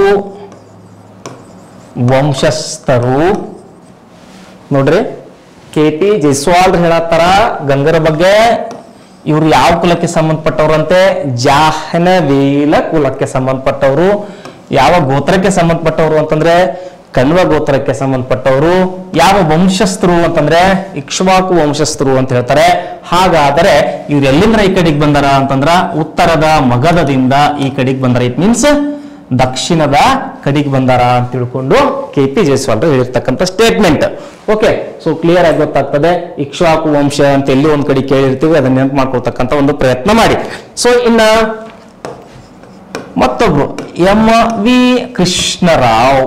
A: ವಂಶಸ್ಥರು ನೋಡ್ರಿ ಕೆ ಪಿ ಜೈಸ್ವಾಲ್ ಹೇಳತ್ತಾರ ಗಂಗರ ಬಗ್ಗೆ ಇವರು ಯಾವ ಕುಲಕ್ಕೆ ಸಂಬಂಧಪಟ್ಟವರು ಅಂತೆ ಜಾಹ್ನವೇಲ ಕುಲಕ್ಕೆ ಸಂಬಂಧಪಟ್ಟವರು ಯಾವ ಗೋತ್ರಕ್ಕೆ ಸಂಬಂಧಪಟ್ಟವರು ಅಂತಂದ್ರೆ ಕಣ್ವ ಗೋತ್ರಕ್ಕೆ ಸಂಬಂಧಪಟ್ಟವರು ಯಾವ ವಂಶಸ್ಥರು ಅಂತಂದ್ರೆ ಇಕ್ಷ್ವಾಕು ವಂಶಸ್ಥರು ಅಂತ ಹೇಳ್ತಾರೆ ಹಾಗಾದರೆ ಇವ್ರು ಎಲ್ಲಿಂದ ಈ ಕಡೆಗೆ ಬಂದಾರ ಅಂತಂದ್ರ ಉತ್ತರದ ಮಗಧದಿಂದ ಈ ಕಡೆಗೆ ಬಂದಾರ ಇಟ್ ಮೀನ್ಸ್ ದಕ್ಷಿಣದ ಕಡೆಗೆ ಬಂದಾರ ಅಂತ ತಿಳ್ಕೊಂಡು ಕೆ ಪಿ ಜೈಸ್ವಾಲ್ ಹೇಳಿರ್ತಕ್ಕಂಥ ಸ್ಟೇಟ್ಮೆಂಟ್ ಓಕೆ ಸೊ ಕ್ಲಿಯರ್ ಆಗಿ ಗೊತ್ತಾಗ್ತದೆ ಇಕ್ಷ್ವಾಕು ವಂಶ ಅಂತ ಎಲ್ಲಿ ಒಂದ್ ಕಡೆ ಕೇಳಿರ್ತೀವಿ ಅದನ್ನ ನೆನಪು ಮಾಡ್ಕೊಳ್ತಕ್ಕಂಥ ಒಂದು ಪ್ರಯತ್ನ ಮಾಡಿ ಸೊ ಇನ್ನ ಮತ್ತೊಬ್ರು ಎಂ ವಿ ಕೃಷ್ಣರಾವ್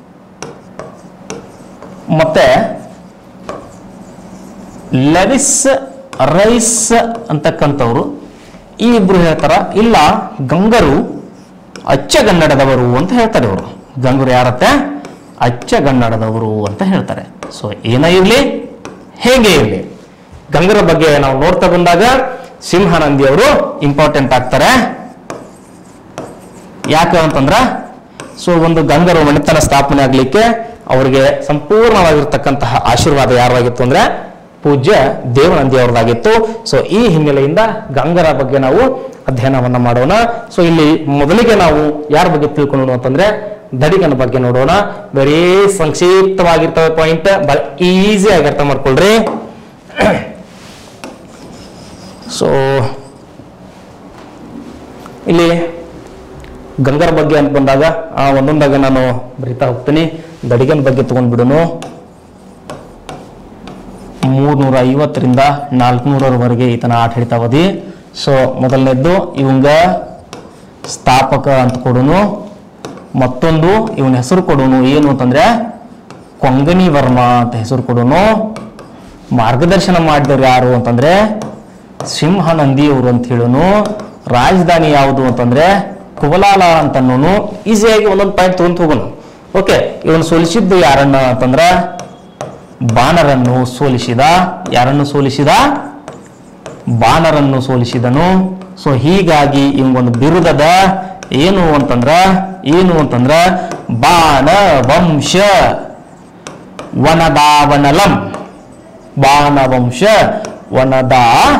A: ಮತ್ತೆ ಲೆವಿಸ್ ರೈಸ್ ಅಂತಕ್ಕಂಥವ್ರು ಈ ಇಬ್ರು ಹೇಳ್ತಾರ ಇಲ್ಲ ಗಂಗರು ಅಚ್ಚಗನ್ನಡದವರು ಅಂತ ಹೇಳ್ತಾರೆ ಇವರು ಗಂಗರು ಯಾರತ್ತೆ ಅಚ್ಚಗನ್ನಡದವರು ಅಂತ ಹೇಳ್ತಾರೆ ಸೊ ಏನ ಇರ್ಲಿ ಹೇಗೆ ಇರ್ಲಿ ಗಂಗರ ಬಗ್ಗೆ ನಾವು ನೋಡ್ತಾ ಬಂದಾಗ ಸಿಂಹಾನಂದಿ ಅವರು ಇಂಪಾರ್ಟೆಂಟ್ ಆಗ್ತಾರೆ ಯಾಕೆ ಅಂತಂದ್ರ ಸೊ ಒಂದು ಗಂಗರ ಮಣಿತನ ಸ್ಥಾಪನೆ ಆಗ್ಲಿಕ್ಕೆ ಅವರಿಗೆ ಸಂಪೂರ್ಣವಾಗಿರ್ತಕ್ಕಂತಹ ಆಶೀರ್ವಾದ ಯಾರಾಗಿತ್ತು ಅಂದ್ರೆ ಪೂಜ್ಯ ದೇವನಂದಿ ಅವ್ರದ್ದಾಗಿತ್ತು ಸೊ ಈ ಹಿನ್ನೆಲೆಯಿಂದ ಗಂಗರ ಬಗ್ಗೆ ನಾವು ಅಧ್ಯಯನವನ್ನ ಮಾಡೋಣ ಸೊ ಇಲ್ಲಿ ಮೊದಲಿಗೆ ನಾವು ಯಾರ ಬಗ್ಗೆ ತಿಳ್ಕೊಳ್ಳೋಣ ಅಂತಂದ್ರೆ ದಡಿಗನ ಬಗ್ಗೆ ನೋಡೋಣ ವೆರಿ ಸಂಕ್ಷಿಪ್ತವಾಗಿರ್ತವೆ ಪಾಯಿಂಟ್ ಬಹಳ ಈಸಿ ಆಗಿ ಅರ್ಥ ಮಾಡ್ಕೊಳ್ರಿ ಸೊ ಇಲ್ಲಿ ಗಂಗರ ಬಗ್ಗೆ ಅಂತ ಬಂದಾಗ ಆ ಒಂದೊಂದಾಗಿ ನಾನು ಬರಿತಾ ಹೋಗ್ತೀನಿ ದಡಿಗನ ಬಗ್ಗೆ ತಗೊಂಡ್ಬಿಡುನು ಮೂರ್ನೂರ ಐವತ್ತರಿಂದ ನಾಲ್ಕುನೂರವರೆಗೆ ಈತನ ಆಡಳಿತಾವಧಿ ಸೊ ಮೊದಲನೇದ್ದು ಇವಂಗ ಸ್ಥಾಪಕ ಅಂತ ಕೊಡುನು ಮತ್ತೊಂದು ಇವನ ಹೆಸರು ಕೊಡುನು ಏನು ಅಂತಂದ್ರೆ ಕೊಂಗನಿ ವರ್ಮ ಅಂತ ಹೆಸರು ಕೊಡುನು ಮಾರ್ಗದರ್ಶನ ಮಾಡಿದವ್ರು ಯಾರು ಅಂತಂದ್ರೆ ಸಿಂಹನಂದಿಯವರು ಅಂತ ಹೇಳುನು ರಾಜಧಾನಿ ಯಾವುದು ಅಂತಂದ್ರೆ ಕುಬಲಾಲ ಅಂತ ಅನ್ನೋನು ಈಸಿಯಾಗಿ ಒಂದೊಂದು ಪಾಯಿಂಟ್ ತಗೊಂತ ಹೋಗೋಣ ಓಕೆ ಇವನು ಸೋಲಿಸಿದ್ದು ಯಾರನ್ನ ಅಂತಂದ್ರ ಬಾಣರನ್ನು ಸೋಲಿಸಿದ ಯಾರನ್ನು ಸೋಲಿಸಿದ ಬಾಣರನ್ನು ಸೋಲಿಸಿದನು ಸೊ ಹೀಗಾಗಿ ಇವಗೊಂದು ಬಿರುದದ ಏನು ಅಂತಂದ್ರ ಏನು ಅಂತಂದ್ರ ಬಾಣ ವಂಶ ವನದಾವನಲಂ ಬಾಣವಂಶ ವನದ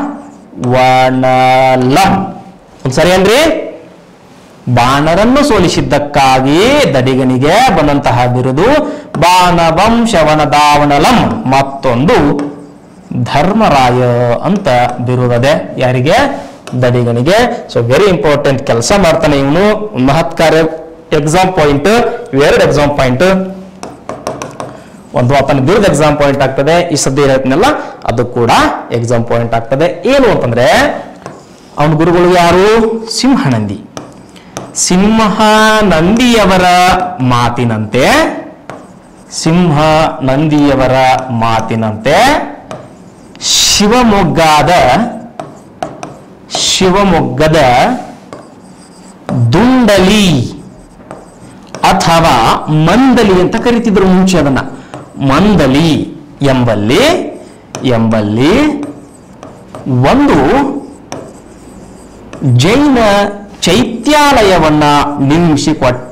A: ವನಲಂ ಒಂದ್ಸರಿ ಏನ್ರಿ ಬಾಣರನ್ನು ಸೋಲಿಸಿದ್ದಕ್ಕಾಗಿ ದಡಿಗನಿಗೆ ಬಂದಂತಹ ಬಿರುದು ಬಾಣವಂಶ ವನದಾವನಲಂ ಮತ್ತೊಂದು ಧರ್ಮರಾಯ ಅಂತ ಬಿರುದದೆ ಯಾರಿಗೆ ದಡಿಗನಿಗೆ ಸೊ ವೆರಿ ಇಂಪಾರ್ಟೆಂಟ್ ಕೆಲಸ ಮಾಡ್ತಾನೆ ಇವನು ಮಹತ್ಕಾರ್ಯ ಎಕ್ಸಾಮ್ ಪಾಯಿಂಟ್ ಇವೆರಡು ಎಕ್ಸಾಮ್ ಪಾಯಿಂಟ್ ಒಂದು ಆತನ ಬಿರುದು ಎಕ್ಸಾಮ್ ಪಾಯಿಂಟ್ ಆಗ್ತದೆ ಈ ಸದ್ಯ ಹೇಳ್ತೀನಲ್ಲ ಅದು ಕೂಡ ಎಕ್ಸಾಮ್ ಪಾಯಿಂಟ್ ಆಗ್ತದೆ ಏನು ಅಂತಂದ್ರೆ ಅವನ ಗುರುಗಳು ಯಾರು ಸಿಂಹನಂದಿ ಸಿಂಹ ನಂದಿಯವರ ಮಾತಿನಂತೆ ಸಿಂಹ ನಂದಿಯವರ ಮಾತಿನಂತೆ ಶಿವಮೊಗ್ಗದ ಶಿವಮೊಗ್ಗದ ದುಂಡಲಿ ಅಥವಾ ಮಂದಲಿ ಅಂತ ಕರಿತಿದ್ರು ಮುಂಚೆ ಅದನ್ನ ಮಂದಲಿ ಎಂಬಲ್ಲಿ ಎಂಬಲ್ಲಿ ಒಂದು ಜೈನ ಚೈತ್ಯಾಲಯವನ್ನ ನಿರ್ಮಿಸಿಕೊಟ್ಟ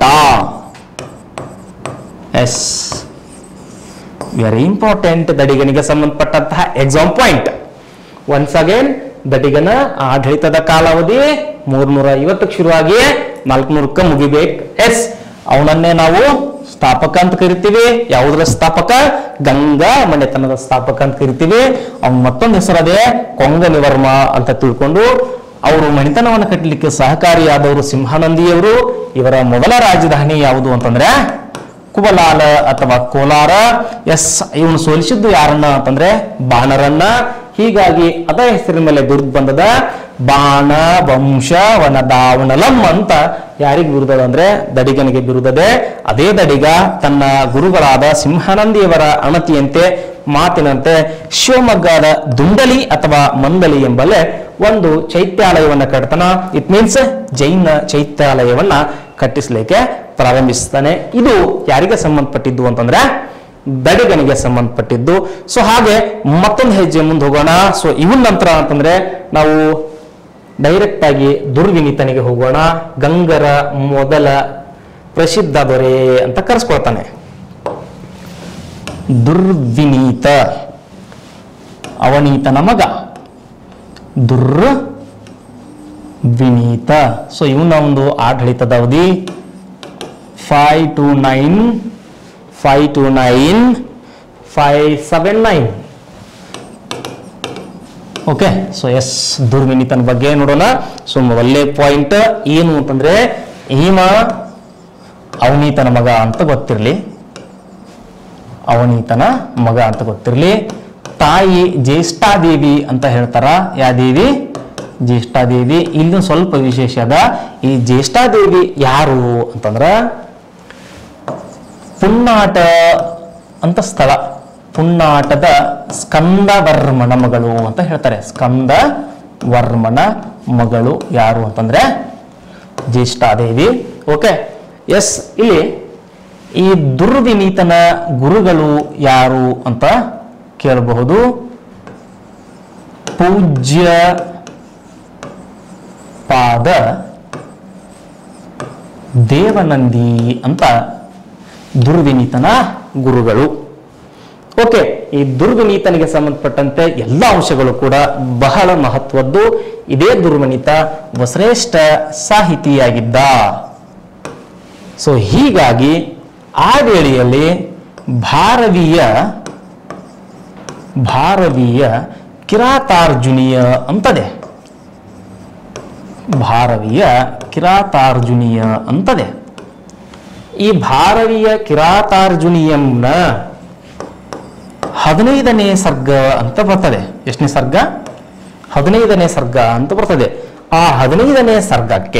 A: ಎಸ್ ವೆರಿ ಇಂಪಾರ್ಟೆಂಟ್ ದಡಿಗನಿಗೆ ಸಂಬಂಧಪಟ್ಟಂತಹ ಎಕ್ಸಾಮ್ ಪಾಯಿಂಟ್ ಒನ್ಸ್ ಅಗೇನ್ ದಡಿಗನ ಆಡಳಿತದ ಕಾಲಾವಧಿ ಮೂರ್ನೂರ ಐವತ್ತಕ್ಕೆ ಶುರುವಾಗಿ ನಾಲ್ಕುನೂರಕ್ಕೆ ಮುಗಿಬೇಕು ಎಸ್ ಅವನನ್ನೇ ನಾವು ಸ್ಥಾಪಕ ಅಂತ ಕರಿತೀವಿ ಯಾವುದರ ಸ್ಥಾಪಕ ಗಂಗಾ ಮನೆತನದ ಸ್ಥಾಪಕ ಅಂತ ಕರಿತೀವಿ ಅವ್ನ ಮತ್ತೊಂದು ಹೆಸರದೇ ಕೊಂಗನಿವರ್ಮ ಅಂತ ತಿಳ್ಕೊಂಡು ಅವರು ಮಣಿತನವನ್ನು ಕಟ್ಟಲಿಕ್ಕೆ ಸಹಕಾರಿಯಾದವರು ಸಿಂಹಾನಂದಿಯವರು ಇವರ ಮೊದಲ ರಾಜಧಾನಿ ಯಾವುದು ಅಂತಂದ್ರೆ ಕುಬಲಾಲ ಅಥವಾ ಕೋಲಾರ ಎಸ್ ಇವನು ಸೋಲಿಸಿದ್ದು ಯಾರನ್ನ ಅಂತಂದ್ರೆ ಬಾಣರನ್ನ ಹೀಗಾಗಿ ಅದ ಹೆಸರಿನ ಮೇಲೆ ಬಿರುದು ಬಂದದ ಬಾಣ ವಂಶ ವನದಾವಣಲಂ ಅಂತ ಯಾರಿಗೆ ಬಿರುದದ ಅಂದ್ರೆ ದಡಿಗನಿಗೆ ಬಿರುದದೆ ಅದೇ ದಡಿಗ ತನ್ನ ಗುರುಗಳಾದ ಸಿಂಹಾನಂದಿಯವರ ಅಣತಿಯಂತೆ ಮಾತಿನಂತೆ ಶಿವಮೊಗ್ಗದ ದುಂಡಲಿ ಅಥವಾ ಮಂದಲಿ ಎಂಬಲ್ಲೇ ಒಂದು ಚೈತ್ಯಾಲಯವನ್ನ ಕಟ್ತಾನ ಇಟ್ ಮೀನ್ಸ್ ಜೈನ ಚೈತ್ಯಾಲಯವನ್ನ ಕಟ್ಟಿಸ್ಲಿಕ್ಕೆ ಪ್ರಾರಂಭಿಸ್ತಾನೆ ಇದು ಯಾರಿಗೆ ಸಂಬಂಧಪಟ್ಟಿದ್ದು ಅಂತಂದ್ರೆ ದಡಿಗನಿಗೆ ಸಂಬಂಧಪಟ್ಟಿದ್ದು ಸೊ ಹಾಗೆ ಮತ್ತೊಂದು ಹೆಜ್ಜೆ ಮುಂದೆ ಹೋಗೋಣ ಸೊ ಇವನ್ ನಂತರ ಅಂತಂದ್ರೆ ನಾವು ಡೈರೆಕ್ಟ್ ಆಗಿ ದುರ್ವಿನೀತನಿಗೆ ಹೋಗೋಣ ಗಂಗರ ಮೊದಲ ಪ್ರಸಿದ್ಧ ದೊರೆ ಅಂತ ಕರೆಸ್ಕೊಳ್ತಾನೆ ದುರ್ವಿನೀತ ಅವನೀತನ ಮಗ ದುರ್ ವಿನೀತ ಸೊ ಇವನ ಒಂದು ಆಡಳಿತದ ಅವಧಿ five to nine five to nine five seven nine okay so yes ದುರ್ವಿನೀತನ ಬಗ್ಗೆ ನೋಡೋಣ ಸೊ ಒಳ್ಳೆ ಪಾಯಿಂಟ್ ಏನು ಅಂತಂದ್ರೆ ಈಮ ಅವನೀತನ ಮಗ ಅಂತ ಗೊತ್ತಿರಲಿ ಅವನೀತನ ಮಗ ಅಂತ ಗೊತ್ತಿರಲಿ ತಾಯಿ ಜ್ಯೇಷ್ಠಾದೇವಿ ಅಂತ ಹೇಳ್ತಾರ ಯಾ ದೇವಿ ಜ್ಯೇಷ್ಠಾದೇವಿ ಇಲ್ಲಿ ಸ್ವಲ್ಪ ವಿಶೇಷ ಅದ ಈ ಜ್ಯೇಷ್ಠಾದೇವಿ ಯಾರು ಅಂತಂದ್ರ ಪುನ್ನಾಟ ಅಂತ ಸ್ಥಳ ಪುನ್ನಾಟದ ಸ್ಕಂದವರ್ಮನ ಮಗಳು ಅಂತ ಹೇಳ್ತಾರೆ ಸ್ಕಂದ ವರ್ಮನ ಮಗಳು ಯಾರು ಅಂತಂದ್ರೆ ಜ್ಯೇಷ್ಠಾದೇವಿ ಓಕೆ ಎಸ್ ಇಲ್ಲಿ ಈ ದುರ್ವಿನೀತನ ಗುರುಗಳು ಯಾರು ಅಂತ ಕೇಳಬಹುದು ಪೂಜ್ಯ ಪಾದ ದೇವನಂದಿ ಅಂತ ದುರ್ವಿನೀತನ ಗುರುಗಳು ಓಕೆ ಈ ದುರ್ವಿನೀತನಿಗೆ ಸಂಬಂಧಪಟ್ಟಂತೆ ಎಲ್ಲ ಅಂಶಗಳು ಕೂಡ ಬಹಳ ಮಹತ್ವದ್ದು ಇದೇ ದುರ್ವಿನೀತ ಶ್ರೇಷ್ಠ ಸಾಹಿತಿಯಾಗಿದ್ದ ಸೊ ಹೀಗಾಗಿ ಆ ವೇಳೆಯಲ್ಲಿ ಭಾರವೀಯ ಭಾರವೀಯ ಕಿರಾತಾರ್ಜುನೀಯ ಅಂತದೆ ಭಾರವೀಯ ಕಿರಾತಾರ್ಜುನೀಯ ಅಂತದೆ ಈ ಭಾರವೀಯ ಕಿರಾತಾರ್ಜುನೀಯಂನ ಹದಿನೈದನೇ ಸರ್ಗ ಅಂತ ಬರ್ತದೆ ಎಷ್ಟನೇ ಸರ್ಗ ಹದಿನೈದನೇ ಸರ್ಗ ಅಂತ ಬರ್ತದೆ ಆ ಹದಿನೈದನೇ ಸರ್ಗಕ್ಕೆ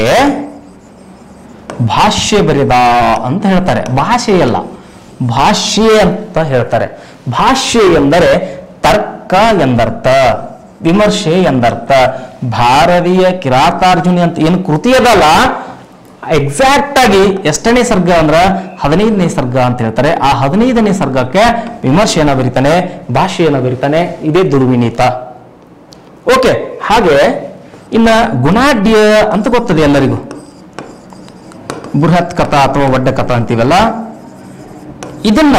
A: ಭಾಷ್ಯ ಬರೆದ ಅಂತ ಹೇಳ್ತಾರೆ ಭಾಷೆಯಲ್ಲ ಭಾಷ್ಯ ಅಂತ ಹೇಳ್ತಾರೆ ಭಾಷ್ಯ ಎಂದರೆ ತರ್ಕ ಎಂದರ್ಥ ವಿಮರ್ಶೆ ಎಂದರ್ಥ ಭಾರತೀಯ ಕಿರಾತಾರ್ಜುನಿ ಅಂತ ಏನು ಕೃತಿ ಅದಲ್ಲ ಎಕ್ಸಾಕ್ಟ್ ಆಗಿ ಎಷ್ಟನೇ ಸರ್ಗ ಅಂದ್ರ ಹದಿನೈದನೇ ಸರ್ಗ ಅಂತ ಹೇಳ್ತಾರೆ ಆ ಹದಿನೈದನೇ ಸರ್ಗಕ್ಕೆ ವಿಮರ್ಶೆಯನ್ನ ಬರಿತಾನೆ ಭಾಷೆಯನ್ನ ಬರಿತಾನೆ ಇದೇ ದುರ್ವಿನೀತ ಓಕೆ ಹಾಗೆ ಇನ್ನ ಗುಣಾಢ್ಯ ಅಂತ ಗೊತ್ತದೆ ಎಲ್ಲರಿಗೂ ಬೃಹತ್ ಕಥಾ ಅಥವಾ ಒಡ್ಡ ಕಥಾ ಅಂತೀವಲ್ಲ ಇದನ್ನ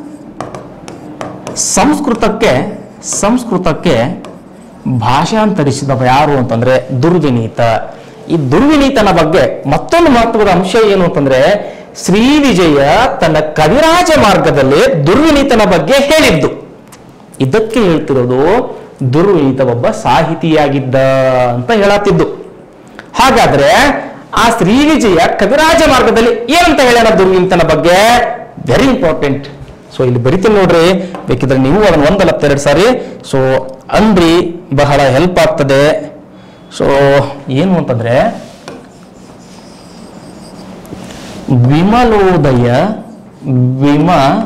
A: ಸಂಸ್ಕೃತಕ್ಕೆ ಸಂಸ್ಕೃತಕ್ಕೆ ಭಾಷಾಂತರಿಸಿದವ ಯಾರು ಅಂತಂದ್ರೆ ದುರ್ವಿನೀತ ಈ ದುರ್ವಿನೀತನ ಬಗ್ಗೆ ಮತ್ತೊಂದು ಮಹತ್ವದ ಅಂಶ ಏನು ಅಂತಂದ್ರೆ ಶ್ರೀ ವಿಜಯ ತನ್ನ ಕವಿರಾಜ ಮಾರ್ಗದಲ್ಲಿ ದುರ್ವಿನೀತನ ಬಗ್ಗೆ ಹೇಳಿದ್ದು ಇದಕ್ಕೆ ಹೇಳ್ತಿರೋದು ದುರ್ವಿನೀತ ಒಬ್ಬ ಸಾಹಿತಿಯಾಗಿದ್ದ ಅಂತ ಹೇಳತ್ತಿದ್ದು ಹಾಗಾದ್ರೆ ಆ ಶ್ರೀ ವಿಜಯ ಕವಿರಾಜ ಮಾರ್ಗದಲ್ಲಿ ಏನಂತ ಹೇಳ್ಯಾರ ದುರ್ವಿನೀತನ ಬಗ್ಗೆ ವೆರಿ ಇಂಪಾರ್ಟೆಂಟ್ ಸೊ ಇಲ್ಲಿ ಬರಿತೀನಿ ನೋಡ್ರಿ ಬೇಕಿದ್ರೆ ನೀವು ಅದನ್ನ ಒಂದಲ್ಲ ಎರಡು ಸಾರಿ ಸೊ ಅಂದ್ರಿ ಬಹಳ ಹೆಲ್ಪ್ ಆಗ್ತದೆ ಸೊ ಏನು ಅಂತಂದ್ರೆ ವಿಮಲೋದಯ ವಿಮ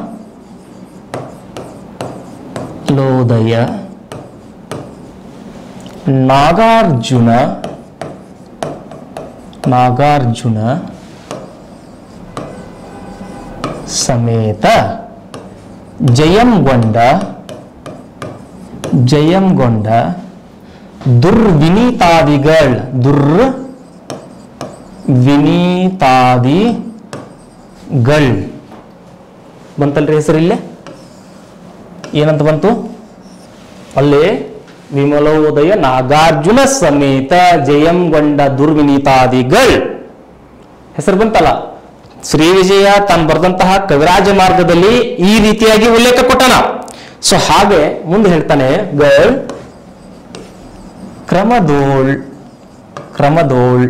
A: ಲೋದಯ ನಾಗಾರ್ಜುನ ನಾಗಾರ್ಜುನ ಸಮೇತ ಜಯಂಗೊಂಡ ಜಯಂಗೊಂಡ ದುರ್ವಿನೀತಾದಿಗಳ್ ದುರ್ ವಿನೀತಾದಿಗಳ್ ಬಂತಲ್ರಿ ಹೆಸರಿಲ್ಲೇ ಏನಂತ ಬಂತು ಅಲ್ಲಿ ವಿಮಲೋದಯ ನಾಗಾರ್ಜುನ ಸಮೇತ ಜಯಂಗೊಂಡ ದುರ್ವಿನೀತಾದಿಗಳ್ ಹೆಸರು ಬಂತಲ್ಲ ಶ್ರೀ ವಿಜಯ ತಾನು ಬರೆದಂತಹ ಕವಿರಾಜ ಮಾರ್ಗದಲ್ಲಿ ಈ ರೀತಿಯಾಗಿ ಉಲ್ಲೇಖ ಕೊಟ್ಟನ ಸೊ ಹಾಗೆ ಮುಂದೆ ಹೇಳ್ತಾನೆ ಗಳ್ ಕ್ರಮದೋಳ್ ಕ್ರಮದೋಳ್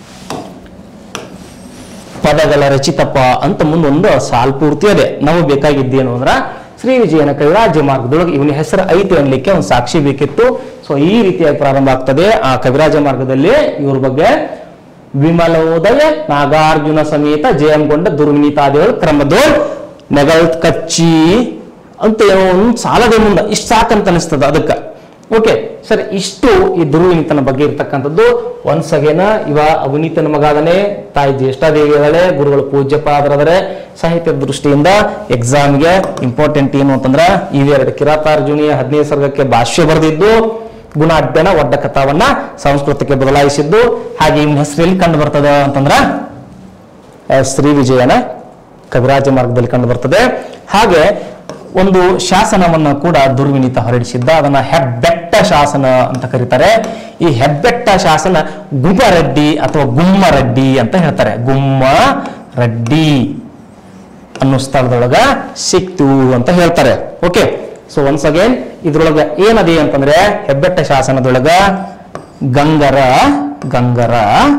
A: ಪದಗಳ ರಚಿತಪ್ಪ ಅಂತ ಮುಂದೊಂದು ಸಾಲ್ ಪೂರ್ತಿ ಅದೇ ನಾವು ಬೇಕಾಗಿದ್ದೇನು ಅಂದ್ರ ಶ್ರೀ ವಿಜಯನ ಕವಿರಾಜ್ಯ ಮಾರ್ಗದೊಳಗೆ ಇವನ ಹೆಸರು ಐತಿ ಅನ್ಲಿಕ್ಕೆ ಒಂದು ಸಾಕ್ಷಿ ಬೇಕಿತ್ತು ಸೊ ಈ ರೀತಿಯಾಗಿ ಪ್ರಾರಂಭ ಆಗ್ತದೆ ಆ ಕವಿರಾಜ ಮಾರ್ಗದಲ್ಲಿ ಇವ್ರ ಬಗ್ಗೆ ವಿಮಲೋದಯ ನಾಗಾರ್ಜುನ ಸಮೇತ ಜಯಂಗೊಂಡ ದುರ್ವಿನೀತಾದಿಗಳು ಕ್ರಮದೋಳ್ ನೆಗಲ್ ಕಚ್ಚಿ ಅಂತ ಏನೋ ಒಂದು ಸಾಲದ ಮುಂದ ಇಷ್ಟು ಸಾಕಂತ ಅನಿಸ್ತದ ಅದಕ್ಕೆ ಓಕೆ ಸರಿ ಇಷ್ಟು ಈ ದುರ್ವಿನೀತನ ಬಗ್ಗೆ ಇರ್ತಕ್ಕಂಥದ್ದು ಒನ್ಸ್ ಅಗೇನ ಇವ ಅವಿನೀತನ ಮಗ ಅದನೆ ತಾಯಿ ಜ್ಯೇಷ್ಠಾದೇವಿ ಅದಳೆ ಗುರುಗಳು ಪೂಜ್ಯಪ್ಪ ಅದರದರೆ ಸಾಹಿತ್ಯದ ದೃಷ್ಟಿಯಿಂದ ಎಕ್ಸಾಮ್ಗೆ ಇಂಪಾರ್ಟೆಂಟ್ ಏನು ಅಂತಂದ್ರ ಇವೆರಡು ಕಿರಾತಾರ್ಜುನಿಯ ಹದಿನೈದು ಸರ್ಗಕ್ಕೆ ಭಾಷ್ಯ ಬರೆದಿದ್ದು ಗುಣಾಢ್ಯನ ಒಡ್ಡ ಕಥಾವನ್ನ ಸಂಸ್ಕೃತಕ್ಕೆ ಬದಲಾಯಿಸಿದ್ದು ಹಾಗೆ ಇವನ ಹೆಸರು ಎಲ್ಲಿ ಕಂಡು ಬರ್ತದ ಅಂತಂದ್ರ ಆ, ಶ್ರೀ ವಿಜಯನ ಕವಿರಾಜ ಮಾರ್ಗದಲ್ಲಿ ಕಂಡು ಬರ್ತದೆ ಹಾಗೆ ಒಂದು ಶಾಸನವನ್ನ ಕೂಡ ದುರ್ವಿನೀತ ಹೊರಡಿಸಿದ್ದ ಅದನ್ನ ಹೆಬ್ಬೆಟ್ಟ ಶಾಸನ ಅಂತ ಕರೀತಾರೆ ಈ ಹೆಬ್ಬೆಟ್ಟ ಶಾಸನ ಗುಮ್ಮರಡ್ಡಿ ಅಥವಾ ಗುಮ್ಮರಡ್ಡಿ ಅಂತ ಹೇಳ್ತಾರೆ ಗುಮ್ಮ ರಡ್ಡಿ ಅನ್ನೋ ಸ್ಥಳದೊಳಗ ಸಿಕ್ತು ಅಂತ ಹೇಳ್ತಾರೆ ಓಕೆ ಸೊ ಒನ್ಸ್ ಅಗೇನ್ ಇದ್ರೊಳಗ ಏನದೆ ಅಂತಂದ್ರೆ ಹೆಬ್ಬೆಟ್ಟ ಶಾಸನದೊಳಗ ಗಂಗರ ಗಂಗರ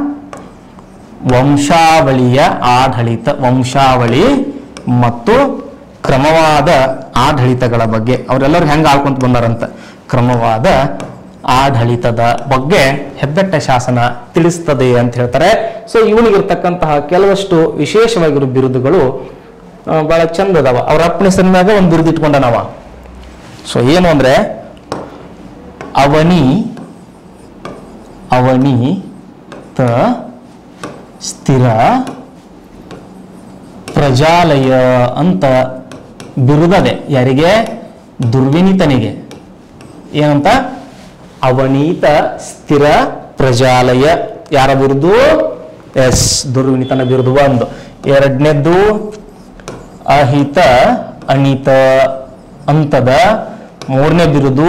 A: ವಂಶಾವಳಿಯ ಆಡಳಿತ ವಂಶಾವಳಿ ಮತ್ತು ಕ್ರಮವಾದ ಆಡಳಿತಗಳ ಬಗ್ಗೆ ಅವರೆಲ್ಲರೂ ಹೆಂಗ ಆಳ್ಕೊಂತ ಬಂದಾರಂತ ಕ್ರಮವಾದ ಆಡಳಿತದ ಬಗ್ಗೆ ಹೆಬ್ಬೆಟ್ಟ ಶಾಸನ ತಿಳಿಸ್ತದೆ ಅಂತ ಹೇಳ್ತಾರೆ ಸೊ ಇವನಿಗಿರ್ತಕ್ಕಂತಹ ಕೆಲವಷ್ಟು ವಿಶೇಷವಾಗಿರೋ ಬಿರುದುಗಳು ಆ, ಬಹಳ ಚಂದ ಅದಾವ ಅವ್ರ ಅಪ್ಪನ ಹೆಸರಿನಾಗ ಒಂದು ಬಿರುದು ಇಟ್ಕೊಂಡ ನಾವ ಸೊ ಏನು ಅಂದ್ರೆ ಅವನಿ ಅವನಿ ತ ಸ್ಥಿರ ಪ್ರಜಾಲಯ ಅಂತ ಬಿರುದದೆ ಯಾರಿಗೆ ದುರ್ವಿನೀತನಿಗೆ ಏನಂತ ಅವನೀತ ಸ್ಥಿರ ಪ್ರಜಾಲಯ ಯಾರ ಬಿರುದು ಎಸ್ ದುರ್ವಿನೀತನ ಬಿರುದು ಒಂದು ಎರಡನೇದ್ದು ಅಹಿತ ಅಣಿತ ಅಂತದ ಮೂರನೇ ಬಿರುದು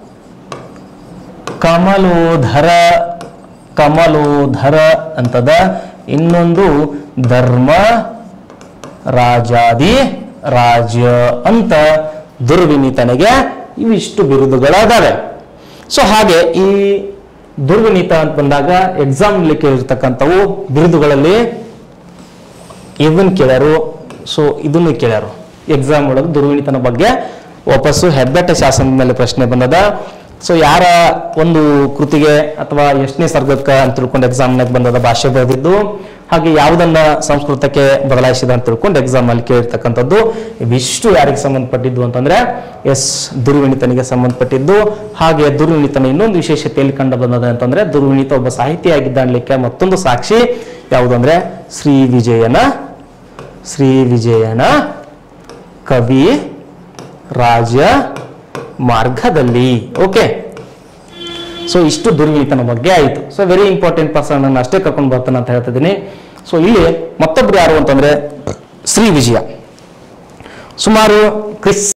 A: ಕಮಲೋಧರ ಕಮಲೋಧರ ಅಂತದ ಇನ್ನೊಂದು ಧರ್ಮ ರಾಜಾದಿ ರಾಜ್ಯ ಅಂತ ದುರ್ವಿನೀತನಿಗೆ ಇವಿಷ್ಟು ಬಿರುದುಗಳಾದಾವೆ ಸೊ ಹಾಗೆ ಈ ದುರ್ವಿನೀತ ಅಂತ ಬಂದಾಗ ಎಕ್ಸಾಮ್ ಇರ್ತಕ್ಕಂಥವು ಬಿರುದುಗಳಲ್ಲಿ ಇವನ್ ಕೇಳ್ಯಾರು ಸೊ ಇದನ್ನು ಕೇಳ್ಯಾರು ಎಕ್ಸಾಮ್ ಒಳಗೆ ದುರ್ವಿನೀತನ ಬಗ್ಗೆ ವಾಪಸ್ಸು ಹೆಬ್ಬೆಟ್ಟ ಶಾಸನದ ಮೇಲೆ ಪ್ರಶ್ನೆ ಬಂದದ ಸೊ ಯಾರ ಒಂದು ಕೃತಿಗೆ ಅಥವಾ ಎಷ್ಟನೇ ಸರ್ಗಕ್ಕ ಅಂತ ತಿಳ್ಕೊಂಡು ಎಕ್ಸಾಮ್ನಾಗ ಬಂದದ ಭಾಷೆ ಬರೆದಿದ್ದು ಹಾಗೆ ಯಾವುದನ್ನ ಸಂಸ್ಕೃತಕ್ಕೆ ಬದಲಾಯಿಸಿದ ಅಂತ ತಿಳ್ಕೊಂಡು ಎಕ್ಸಾಮ್ ಅಲ್ಲಿ ಕೇಳಿರ್ತಕ್ಕಂಥದ್ದು ಇವಿಷ್ಟು ಯಾರಿಗೆ ಸಂಬಂಧಪಟ್ಟಿದ್ದು ಅಂತಂದ್ರೆ ಎಸ್ ದುರ್ವಿನೀತನಿಗೆ ಸಂಬಂಧಪಟ್ಟಿದ್ದು ಹಾಗೆ ದುರ್ವಿನೀತನ ಇನ್ನೊಂದು ವಿಶೇಷತೆಯಲ್ಲಿ ಕಂಡು ಬಂದದ ಅಂತಂದ್ರೆ ದುರ್ವಿನೀತ ಒಬ್ಬ ಸಾಹಿತಿಯಾಗಿದ್ದ ಅನ್ಲಿಕ್ಕೆ ಮತ್ತೊಂದು ಸಾಕ್ಷಿ ಯಾವುದು ಅಂದ್ರೆ ಶ್ರೀ ವಿಜಯನ ಶ್ರೀ ವಿಜಯನ ಕವಿ ರಾಜ ಮಾರ್ಗದಲ್ಲಿ ಓಕೆ ಸೊ ಇಷ್ಟು ದುರ್ವಿನೀತನ ಬಗ್ಗೆ ಆಯಿತು ಸೊ ವೆರಿ ಇಂಪಾರ್ಟೆಂಟ್ ಪರ್ಸನ್ ಅನ್ನು ಅಷ್ಟೇ ಕರ್ಕೊಂಡು ಬರ್ತಾನೆ ಅಂತ ಹೇಳ್ತಿದ್ದೀನಿ ಸೊ ಇಲ್ಲಿ ಮತ್ತೊಬ್ರು ಯಾರು ಅಂತಂದ್ರೆ ಶ್ರೀ ವಿಜಯ ಸುಮಾರು ಕ್ರಿಸ್